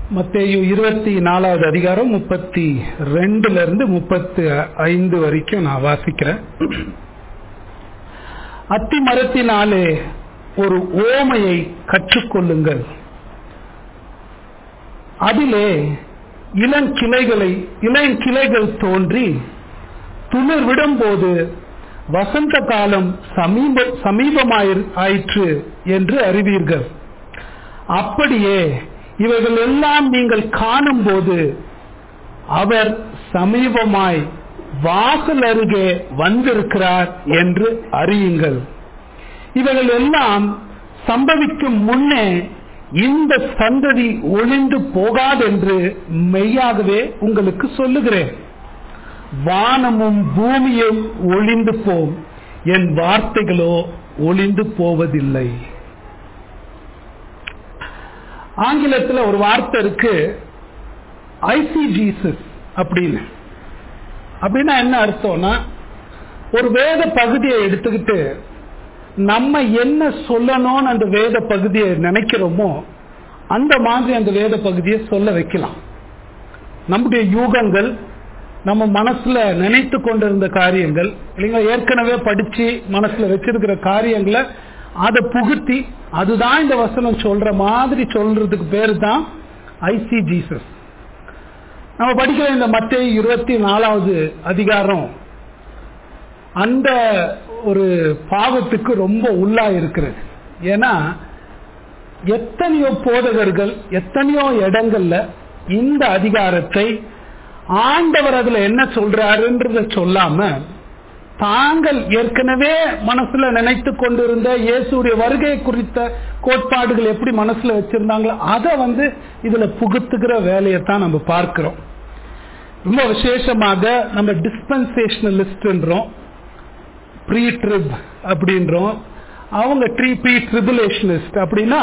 மத்தேயு இருபத்தி நாலாவது அதிகாரம் முப்பத்தி ரெண்டுல இருந்து முப்பத்தி ஐந்து வரைக்கும் நான் வாசிக்கிறேன் அத்தி மரத்தினாலே ஒரு ஓமையை கற்றுக்கொள்ளுங்கள் அதிலே இளங்கிளைகளை இளங்கிளைகள் தோன்றி துளிர் விடும்போது வசந்த காலம் சமீப சமீபமாயிரு ஆயிற்று என்று அறிவீர்கள் அப்படியே இவைகள் எல்லாம் நீங்கள் காணும்போது அவர் சமீபமாய் வாசல் அருகே வந்திருக்கிறார் என்று அறியுங்கள் இவைகள் எல்லாம் சம்பவிக்கும் முன்னே இந்த சந்ததி ஒளிந்து போகாதென்று மெய்யாகவே உங்களுக்கு சொல்லுகிறேன் வானமும் பூமியும் ஒளிந்து போம் என் வார்த்தைகளோ ஒளிந்து போவதில்லை ஆங்கிலத்தில் ஒரு வார்த்தை இருக்கு ஐசி ஜீசஸ் அப்படின்னு அப்படின்னா என்ன அர்த்தம்னா ஒரு வேத பகுதியை எடுத்துக்கிட்டு நம்ம என்ன சொல்லணும்னு அந்த வேத பகுதியை நினைக்கிறோமோ அந்த மாதிரி அந்த வேத பகுதியை சொல்ல வைக்கலாம் நம்முடைய யூகங்கள் நம்ம மனசுல நினைத்து கொண்டிருந்த காரியங்கள் இல்லைங்களா ஏற்கனவே படிச்சு மனசுல வச்சிருக்கிற காரியங்களை அதை புகுத்தி அதுதான் இந்த வசனம் சொல்ற மாதிரி சொல்றதுக்கு பேரு தான் ஐசி ஜீசஸ் நம்ம படிக்கிற இந்த மத்திய இருபத்தி நாலாவது அதிகாரம் அந்த ஒரு பாவத்துக்கு ரொம்ப உள்ளா இருக்கிறது ஏன்னா எத்தனையோ போதகர்கள் எத்தனையோ இடங்கள்ல இந்த அதிகாரத்தை ஆண்டவர் அதுல என்ன சொல்றாருன்றத சொல்லாம தாங்கள் ஏற்கனவே மனசுல நினைத்து கொண்டிருந்த இயேசுடைய வருகை குறித்த கோட்பாடுகள் எப்படி மனசுல வச்சிருந்தாங்களோ அதை வந்து இதுல புகுத்துகிற வேலையை தான் நம்ம பார்க்கிறோம் ரொம்ப விசேஷமாக நம்ம டிஸ்பென்சேஷனலிஸ்ட்ன்றோம் ப்ரீ ட்ரிப் அப்படின்றோம் அவங்க ட்ரீ ப்ரீ ட்ரிபுலேஷனிஸ்ட் அப்படின்னா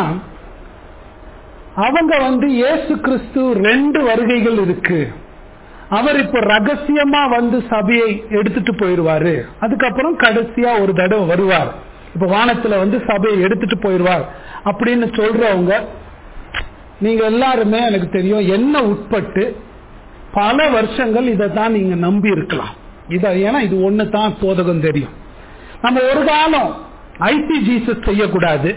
அவங்க வந்து இயேசு கிறிஸ்து ரெண்டு வருகைகள் இருக்கு அவர் இப்ப ரகசியமா வந்து சபையை எடுத்துட்டு போயிருவாரு அதுக்கப்புறம் கடைசியா ஒரு தடவை வருவார் இப்ப வானத்துல வந்து சபையை எடுத்துட்டு போயிருவார் அப்படின்னு சொல்றவங்க நீங்க எல்லாருமே எனக்கு தெரியும் என்ன உட்பட்டு பல வருஷங்கள் இதை தான் நீங்க நம்பி இருக்கலாம் இத ஏன்னா இது ஒண்ணு தான் போதகம் தெரியும் நம்ம ஒரு காலம் ஐசி ஜீசஸ் செய்யக்கூடாது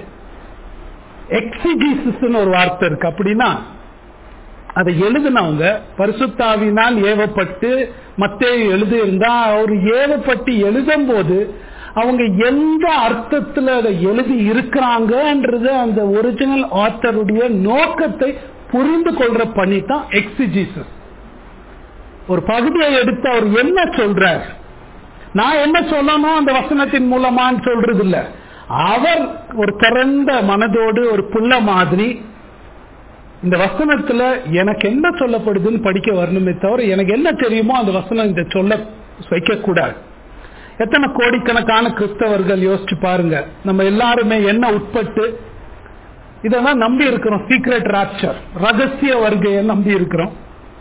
எக்ஸி ஜீசஸ் ஒரு வார்த்தை இருக்கு அப்படின்னா அதை எழுதினவங்க பரிசுத்தாவினால் ஏவப்பட்டு மத்தேயு எழுதி இருந்தா அவர் ஏவப்பட்டு எழுதும் போது அவங்க எந்த அர்த்தத்துல அதை எழுதி இருக்கிறாங்கன்றது அந்த ஒரிஜினல் ஆத்தருடைய நோக்கத்தை புரிந்து கொள்ற பண்ணி தான் எக்ஸிஜிசஸ் ஒரு பகுதியை எடுத்து அவர் என்ன சொல்றார் நான் என்ன சொல்லணும் அந்த வசனத்தின் மூலமான்னு சொல்றது இல்ல அவர் ஒரு திறந்த மனதோடு ஒரு புள்ள மாதிரி இந்த வசனத்துல எனக்கு என்ன சொல்லப்படுதுன்னு படிக்க வரணுமே தவிர எனக்கு என்ன தெரியுமோ அந்த வசனம் இந்த சொல்ல வைக்க கூடாது எத்தனை கோடிக்கணக்கான கிறிஸ்தவர்கள் யோசிச்சு பாருங்க நம்ம எல்லாருமே என்ன உட்பட்டு இதெல்லாம் நம்பி இருக்கிறோம் சீக்ரெட் ராப்சர் ரகசிய வருகையை நம்பி இருக்கிறோம்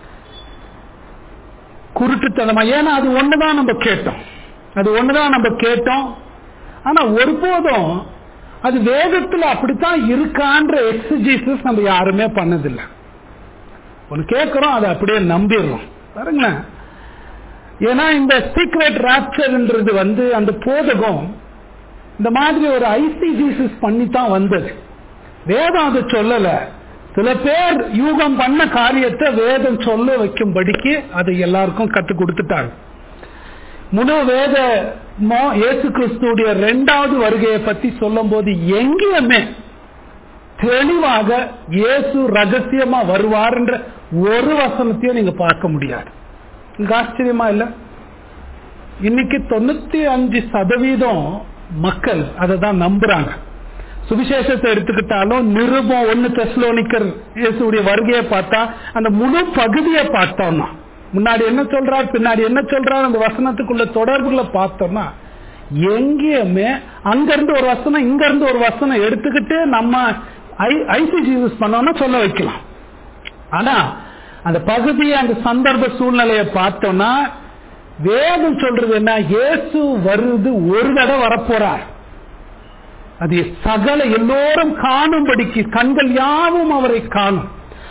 குருட்டுத்தனமா ஏன்னா அது ஒண்ணுதான் நம்ம கேட்டோம் அது ஒண்ணுதான் நம்ம கேட்டோம் ஆனா ஒருபோதும் அது வேதத்துல அப்படித்தான் இருக்கான்ற எக்ஸிஜிசஸ் நம்ம யாருமே பண்ணதில்லை ஒன்று கேட்கிறோம் அதை அப்படியே நம்பிடுறோம் பாருங்களேன் ஏன்னா இந்த சீக்ரெட் ராப்சர்ன்றது வந்து அந்த போதகம் இந்த மாதிரி ஒரு ஐசிஜிசிஸ் பண்ணி தான் வந்தது வேதம் அதை சொல்லல சில பேர் யூகம் பண்ண காரியத்தை வேதம் சொல்ல வைக்கும்படிக்கு அதை எல்லாருக்கும் கற்றுக் கொடுத்துட்டாங்க முழு வேத இயேசு கிறிஸ்துடைய ரெண்டாவது வருகையை பத்தி சொல்லும் போது எங்கேயுமே தெளிவாக இயேசு ரகசியமா வருவார்ன்ற ஒரு வசனத்தையும் நீங்க பார்க்க முடியாது இங்க ஆச்சரியமா இல்ல இன்னைக்கு தொண்ணூத்தி அஞ்சு சதவீதம் மக்கள் அதை தான் நம்புறாங்க சுவிசேஷத்தை எடுத்துக்கிட்டாலும் நிருபம் ஒன்னு தெஸ்லோனிக்கர் இயேசுடைய வருகையை பார்த்தா அந்த முழு பகுதியை பார்த்தோம்னா முன்னாடி என்ன சொல்றார் பின்னாடி என்ன சொல்றார் அந்த வசனத்துக்குள்ள தொடர்புகளை பார்த்தோம்னா எங்கேயுமே அங்கிருந்து ஒரு வசனம் இங்க இருந்து ஒரு வசனம் எடுத்துக்கிட்டு நம்ம ஐசிஜி யூஸ் பண்ணோம்னா சொல்ல வைக்கலாம் ஆனா அந்த பகுதியை அந்த சந்தர்ப்ப சூழ்நிலையை பார்த்தோம்னா வேதம் சொல்றது என்ன இயேசு வருது ஒரு தடவை வரப்போறார் அது சகல எல்லோரும் காணும்படிக்கு கண்கள் யாவும் அவரை காணும்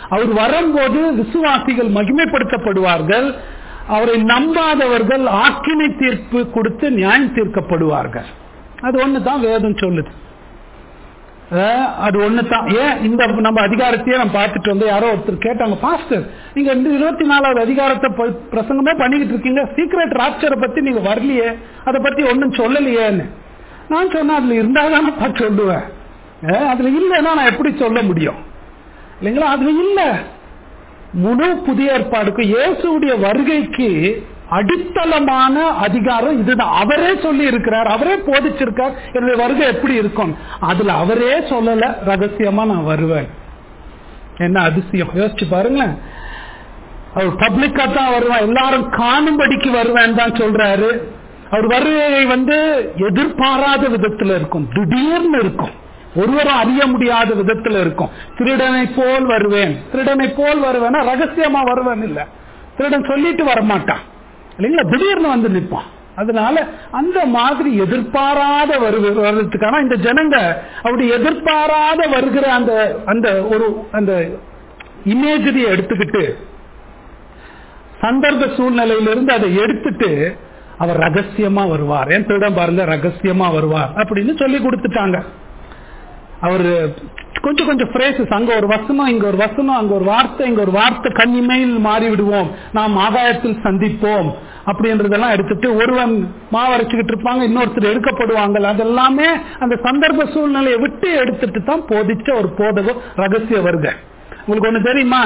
அவர் வரும்போது விசுவாசிகள் மகிமைப்படுத்தப்படுவார்கள் அவரை நம்பாதவர்கள் ஆக்கினை தீர்ப்பு கொடுத்து நியாயம் தீர்க்கப்படுவார்கள் அது ஒண்ணு தான் வேதம் சொல்லுது அஹ் அது ஒண்ணுதான் ஏன் இந்த நம்ம அதிகாரத்தையே நம்ம பார்த்துட்டு வந்து யாரோ ஒருத்தர் கேட்டாங்க பாஸ்டர் நீங்க இந்த இருபத்தி நாலாவது அதிகாரத்தை ப- பிரசங்கமே பண்ணிக்கிட்டு இருக்கீங்க சீக்ரெட் ராப்சரை பத்தி நீங்க வரலையே அதை பத்தி ஒன்னும் சொல்லலையேன்னு நான் சொன்னேன் அதுல இருந்தாதானே நான் சொல்லுவேன் அஹ் அதுல இல்லைன்னா நான் எப்படி சொல்ல முடியும் இல்லைங்களா அதுல இல்ல முழு புதிய ஏற்பாடுக்கு இயேசுடைய வருகைக்கு அடித்தளமான அதிகாரம் இதுதான் அவரே சொல்லி இருக்கிறார் அவரே போதிச்சிருக்கார் என்னுடைய வருகை எப்படி இருக்கும் அதுல அவரே சொல்லல ரகசியமா நான் வருவேன் என்ன அதிசயம் யோசிச்சு பாருங்களேன் அவர் பப்ளிக்கா தான் வருவான் எல்லாரும் காணும்படிக்கு வருவேன் தான் சொல்றாரு அவர் வருகை வந்து எதிர்பாராத விதத்துல இருக்கும் திடீர்னு இருக்கும் ஒருவரும் அறிய முடியாத விதத்துல இருக்கும் திருடனை போல் வருவேன் திருடனை போல் வருவேன்னா ரகசியமா வருவேன் இல்ல திருடன் சொல்லிட்டு வரமாட்டான் இல்லைங்களா திடீர்னு வந்து நிற்பான் அதனால அந்த மாதிரி எதிர்பாராத வருக வர்றதுக்கான இந்த ஜனங்க அப்படி எதிர்பாராத வருகிற அந்த அந்த ஒரு அந்த இமேஜரியை எடுத்துக்கிட்டு சந்தர்ப்ப சூழ்நிலையிலிருந்து அதை எடுத்துட்டு அவர் ரகசியமா வருவார் என் திருடம் பாருங்க ரகசியமா வருவார் அப்படின்னு சொல்லி கொடுத்துட்டாங்க அவர் கொஞ்சம் கொஞ்சம் பிரேசஸ் அங்க ஒரு வசனம் இங்க ஒரு வசனம் அங்க ஒரு வார்த்தை இங்க ஒரு வார்த்தை கண்ணிமையில் மாறி விடுவோம் நாம் ஆகாயத்தில் சந்திப்போம் அப்படின்றதெல்லாம் எடுத்துட்டு ஒருவன் மாவரைச்சுக்கிட்டு இருப்பாங்க இன்னொருத்தர் எடுக்கப்படுவாங்க அதெல்லாமே அந்த சந்தர்ப்ப சூழ்நிலையை விட்டு எடுத்துட்டு தான் போதிச்ச ஒரு போதகம் ரகசிய வருக உங்களுக்கு ஒண்ணு தெரியுமா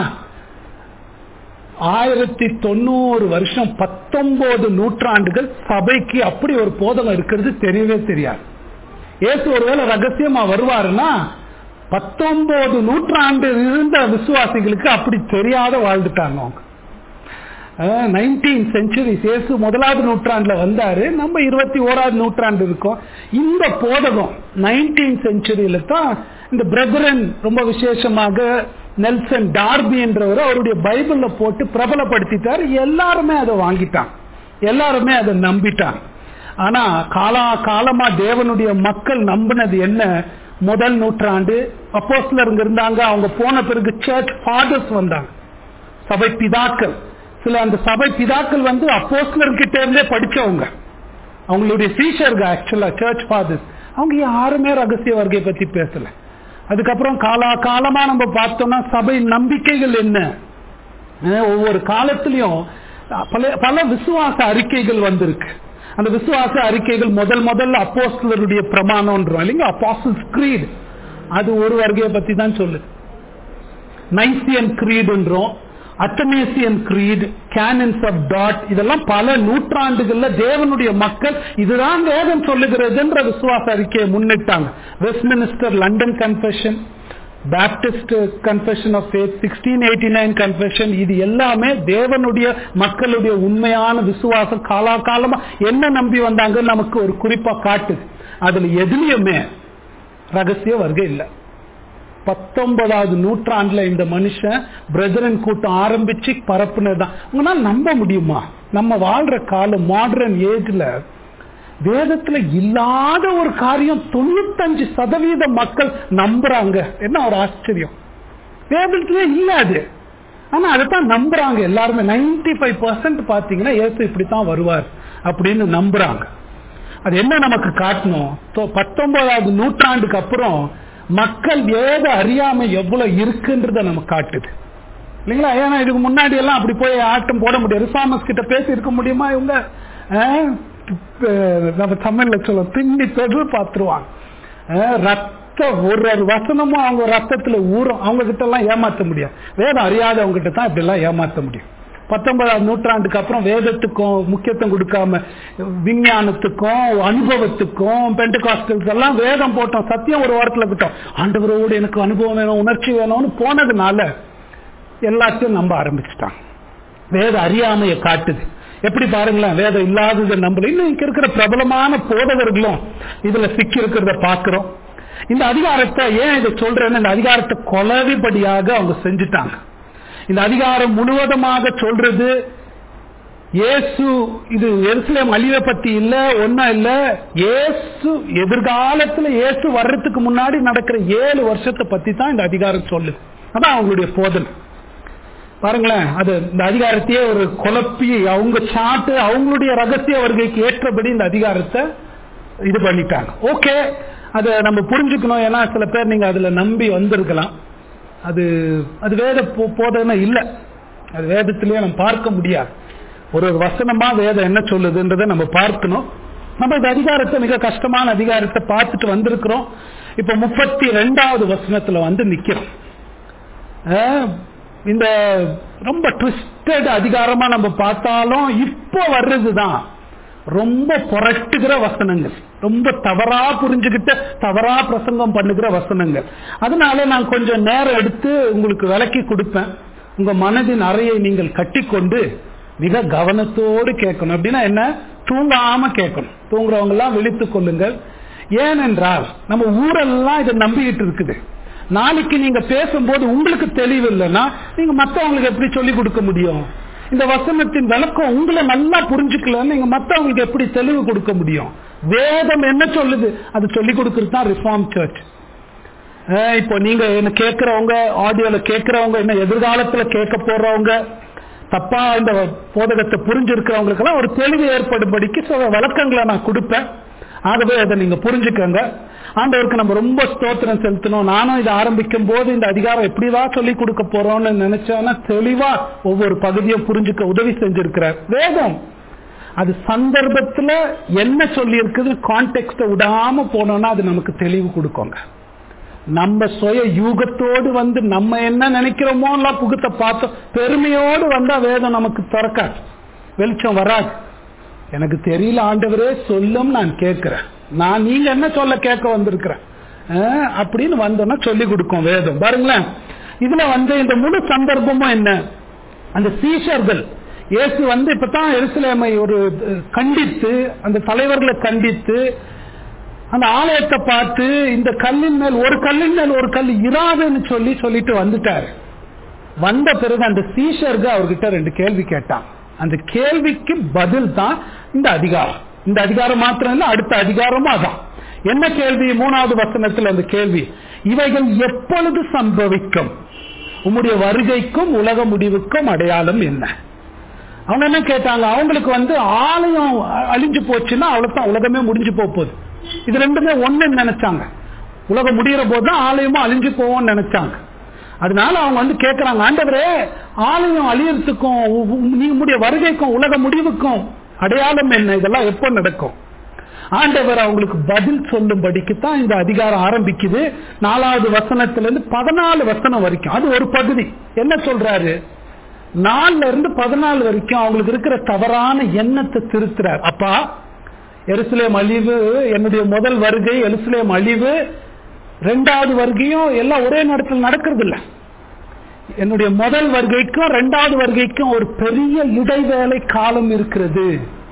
ஆயிரத்தி தொண்ணூறு வருஷம் பத்தொன்பது நூற்றாண்டுகள் சபைக்கு அப்படி ஒரு போதகம் இருக்கிறது தெரியவே தெரியாது ஏசு ஒருவேளை ரகசியமா வருவாருன்னா பத்தொன்பது நூற்றாண்டு இருந்த விசுவாசிகளுக்கு அப்படி தெரியாத வாழ்ந்துட்டாங்க அவங்க நைன்டீன் செஞ்சுரி இயேசு முதலாவது நூற்றாண்டுல வந்தாரு நம்ம இருபத்தி ஓராவது நூற்றாண்டு இருக்கோம் இந்த போதகம் நைன்டீன் செஞ்சுரியில தான் இந்த பிரதரன் ரொம்ப விசேஷமாக நெல்சன் டார்பி என்றவர் அவருடைய பைபிள்ல போட்டு பிரபலப்படுத்திட்டார் எல்லாருமே அதை வாங்கிட்டாங்க எல்லாருமே அதை நம்பிட்டாங்க ஆனா காலா காலமா தேவனுடைய மக்கள் நம்பினது என்ன முதல் நூற்றாண்டு அப்போஸ்லருங்க இருந்தாங்க அவங்க போன பிறகு சர்ச் ஃபாதர்ஸ் வந்தாங்க சபை பிதாக்கள் சில அந்த சபை பிதாக்கள் வந்து அப்போஸ்லர் கிட்ட இருந்தே படிச்சவங்க அவங்களுடைய சீஷர்கள் ஆக்சுவலா சர்ச் ஃபாதர்ஸ் அவங்க யாருமே ரகசிய வருகை பத்தி பேசல அதுக்கப்புறம் காலா காலமா நம்ம பார்த்தோம்னா சபை நம்பிக்கைகள் என்ன அஹ் ஒவ்வொரு காலத்திலையும் பல பல விசுவாச அறிக்கைகள் வந்திருக்கு அந்த விசுவாச அறிக்கைகள் முதல் முதல்ல அப்போஸ்லருடைய பிரமாணம்ன்றோம் இல்லைங்க அப்போசல்ஸ் கிரீட் அது ஒரு வருகையை பத்தி தான் சொல்லுது நைசியன் கிரீடுன்றோம் அத்தனேசியன் கிரீட் கேனன்ஸ் ஆஃப் டாட் இதெல்லாம் பல நூற்றாண்டுகள்ல தேவனுடைய மக்கள் இதுதான் வேதம் சொல்லுகிறதுன்ற விசுவாச அறிக்கையை முன்னிட்டாங்க Westminster London confession Baptist confession of faith sixteen eighty nine confession இது எல்லாமே தேவனுடைய மக்களுடைய உண்மையான விசுவாசம் காலாகாலமா என்ன நம்பி வந்தாங்கன்னு நமக்கு ஒரு குறிப்பா காட்டுது அதுல எதுலயுமே ரகசிய வருகை இல்லை பத்தொன்பதாவது நூற்றாண்டுல இந்த மனுஷன் பிரதரன் கூட்டம் ஆரம்பிச்சு பரப்புனதுதான் உங்களால் நம்ப முடியுமா நம்ம வாழ்ற காலம் மாடர்ன் ஏஜ்ல வேதத்துல இல்லாத ஒரு காரியம் தொண்ணூத்தஞ்சு சதவீத மக்கள் நம்புறாங்க என்ன ஒரு ஆச்சரியம் வேதத்திலே இல்ல அது ஆனா அதைத்தான் நம்புறாங்க எல்லாருமே நைன்டி ஃபைவ் பர்சன்ட் பாத்தீங்கன்னா ஏசு இப்படித்தான் வருவார் அப்படின்னு நம்புறாங்க அது என்ன நமக்கு காட்டணும் பத்தொன்பதாவது நூற்றாண்டுக்கு அப்புறம் மக்கள் வேத அறியாமை எவ்வளவு இருக்குன்றத நமக்கு காட்டுது இல்லைங்களா ஏன்னா இதுக்கு முன்னாடி எல்லாம் அப்படி போய் ஆட்டம் போட முடியாது ரிசாமஸ் கிட்ட பேசி இருக்க முடியுமா இவங்க நம்ம தமிழ்ல சொல்ல பின்னி தொடு பார்த்துருவாங்க ரத்த ஒரு வசனமும் அவங்க ரத்தத்துல ஊறும் அவங்க கிட்ட எல்லாம் ஏமாத்த முடியாது வேதம் அறியாதவங்க கிட்ட தான் இப்படி எல்லாம் ஏமாத்த முடியும் பத்தொன்பதாம் நூற்றாண்டுக்கு அப்புறம் வேதத்துக்கும் முக்கியத்துவம் கொடுக்காம விஞ்ஞானத்துக்கும் அனுபவத்துக்கும் பெண்டகாஸ்டல்ஸ் எல்லாம் வேதம் போட்டோம் சத்தியம் ஒரு வாரத்தில் விட்டோம் ஆண்டவரோடு எனக்கு அனுபவம் வேணும் உணர்ச்சி வேணும்னு போனதுனால எல்லாத்தையும் நம்ப ஆரம்பிச்சுட்டாங்க வேத அறியாமையை காட்டுது எப்படி பாருங்களேன் வேதம் இல்லாததை நம்பல இன்னும் இங்க இருக்கிற பிரபலமான போதவர்களும் இதுல சிக்கி இருக்கிறத பாக்குறோம் இந்த அதிகாரத்தை ஏன் இதை சொல்றேன்னு இந்த அதிகாரத்தை கொலவிபடியாக அவங்க செஞ்சுட்டாங்க இந்த அதிகாரம் முழுவதுமாக சொல்றது இயேசு இது எருசலேம் அழிவை பத்தி இல்ல ஒன்னும் இல்ல இயேசு எதிர்காலத்துல இயேசு வர்றதுக்கு முன்னாடி நடக்கிற ஏழு வருஷத்தை பத்தி தான் இந்த அதிகாரம் சொல்லுது அதான் அவங்களுடைய போதனை பாருங்களேன் அது இந்த அதிகாரத்தையே ஒரு குழப்பி அவங்க சாட்டு அவங்களுடைய ரகசிய வருகைக்கு ஏற்றபடி இந்த அதிகாரத்தை இது பண்ணிட்டாங்க ஓகே அதை நம்ம புரிஞ்சுக்கணும் ஏன்னா சில பேர் நீங்க அதுல நம்பி வந்திருக்கலாம் அது அது வேத போ- போதனை இல்லை அது வேதத்திலேயே நம்ம பார்க்க முடியாது ஒரு ஒரு வசனமா வேதம் என்ன சொல்லுதுன்றதை நம்ம பார்க்கணும் நம்ம இந்த அதிகாரத்தை மிக கஷ்டமான அதிகாரத்தை பார்த்துட்டு வந்திருக்கிறோம் இப்ப முப்பத்தி ரெண்டாவது வசனத்துல வந்து நிக்கிறோம் அஹ், இந்த ரொம்ப ட்விஸ்டட் அதிகாரமா நம்ம பார்த்தாலும் இப்போ வர்றதுதான் ரொம்ப புரட்டுகிற வசனங்கள் ரொம்ப தவறா புரிஞ்சுக்கிட்ட தவறா பிரசங்கம் பண்ணுகிற வசனங்கள் அதனால நான் கொஞ்சம் நேரம் எடுத்து உங்களுக்கு விளக்கி கொடுப்பேன் உங்க மனதின் அறையை நீங்கள் கட்டிக்கொண்டு மிக கவனத்தோடு கேட்கணும் அப்படின்னா என்ன தூங்காம கேட்கணும் தூங்குறவங்க எல்லாம் விழித்துக் கொள்ளுங்கள் ஏனென்றால் நம்ம ஊரெல்லாம் இதை நம்பிக்கிட்டு இருக்குது நாளைக்கு நீங்க பேசும்போது உங்களுக்கு தெளிவு இல்லைன்னா நீங்க மத்தவங்களுக்கு எப்படி சொல்லி கொடுக்க முடியும் இந்த வசனத்தின் விளக்கம் உங்களை நல்லா புரிஞ்சுக்கல நீங்க மத்தவங்களுக்கு எப்படி தெளிவு கொடுக்க முடியும் வேதம் என்ன சொல்லுது அது சொல்லி கொடுக்கறது தான் ரிஃபார்ம் சர்ச் இப்போ நீங்க என்ன கேட்கறவங்க ஆடியோல கேட்கறவங்க என்ன எதிர்காலத்துல கேட்க போறவங்க தப்பா இந்த போதகத்தை புரிஞ்சிருக்கிறவங்களுக்கெல்லாம் ஒரு தெளிவு ஏற்படும்படிக்கு சில விளக்கங்களை நான் கொடுப்பேன் ஆகவே அதை நீங்க புரிஞ்சுக்கோங்க ஆண்டவருக்கு நம்ம ரொம்ப ஸ்தோத்திரம் செலுத்தணும் நானும் இதை ஆரம்பிக்கும் போது இந்த அதிகாரம் எப்படிதான் சொல்லி கொடுக்க போறோம்னு நினைச்சேன்னா தெளிவா ஒவ்வொரு பகுதியும் புரிஞ்சுக்க உதவி செஞ்சிருக்கிறார் வேதம் அது சந்தர்ப்பத்துல என்ன சொல்லி இருக்குது கான்டெக்ட விடாம போனோம்னா அது நமக்கு தெளிவு கொடுக்குங்க நம்ம சுய யூகத்தோடு வந்து நம்ம என்ன நினைக்கிறோமோ எல்லாம் புகுத்த பார்த்தோம் பெருமையோடு வந்தா வேதம் நமக்கு திறக்காது வெளிச்சம் வராது எனக்கு தெரியல ஆண்டவரே சொல்லும் நான் கேட்கிறேன் நான் நீங்க என்ன சொல்ல கேட்க வந்திருக்கிறேன் அஹ், அப்படின்னு வந்தோம்னா சொல்லி கொடுக்கும் வேதம் பாருங்களேன் இதுல வந்து இந்த முழு சந்தர்ப்பமும் என்ன அந்த சீஷர்கள் இயேசு வந்து இப்பதான் எருசலேமை ஒரு அஹ், கண்டித்து அந்த தலைவர்களை கண்டித்து அந்த ஆலயத்தை பார்த்து இந்த கல்லின் மேல் ஒரு கல்லின் மேல் ஒரு கல் இராதுன்னு சொல்லி சொல்லிட்டு வந்துட்டாரு வந்த பிறகு அந்த சீஷர்கள் அவர்கிட்ட ரெண்டு கேள்வி கேட்டான் அந்த கேள்விக்கு பதில் தான் இந்த அதிகாரம் இந்த அதிகாரம் மாத்திரம் இல்ல அடுத்த அதிகாரமும் அதான் என்ன கேள்வி மூணாவது வசனத்தில் அந்த கேள்வி இவைகள் எப்பொழுது சம்பவிக்கும் உம்முடைய வருகைக்கும் உலக முடிவுக்கும் அடையாளம் என்ன அவங்க என்ன கேட்டாங்க அவங்களுக்கு வந்து ஆலயம் அ- அழிஞ்சு போச்சுன்னா அவ்வளவுதான் உலகமே முடிஞ்சு போக போகுது இது ரெண்டுமே ஒண்ணுன்னு நினைச்சாங்க உலகம் முடிகிற போது தான் ஆலயமும் அழிஞ்சு போவோம்னு நினைச்சாங்க அதனால அவங்க வந்து கேட்கறாங்க ஆண்டவரே ஆலயம் அழியறதுக்கும் உ- உ- நீ உம்முடைய வருகைக்கும் உலக முடிவுக்கும் அடையாளம் என்ன இதெல்லாம் எப்போ நடக்கும் ஆண்டவர் அவங்களுக்கு பதில் சொல்லும்படிக்கு தான் இந்த அதிகாரம் ஆரம்பிக்குது நாலாவது வசனத்துல இருந்து பதினாலு வசனம் வரைக்கும் அது ஒரு பகுதி என்ன சொல்றாரு நாலுல இருந்து பதினாலு வரைக்கும் அவங்களுக்கு இருக்கிற தவறான எண்ணத்தை திருத்துறார் அப்பா எருசலேம் அழிவு என்னுடைய முதல் வருகை எருசலேம் அழிவு ரெண்டாவது வருகையும் எல்லாம் ஒரே நேரத்தில் நடக்கிறது இல்ல என்னுடைய முதல் வருகைக்கும் ரெண்டாவது வருகைக்கும் ஒரு பெரிய இடைவேளை காலம் இருக்கிறது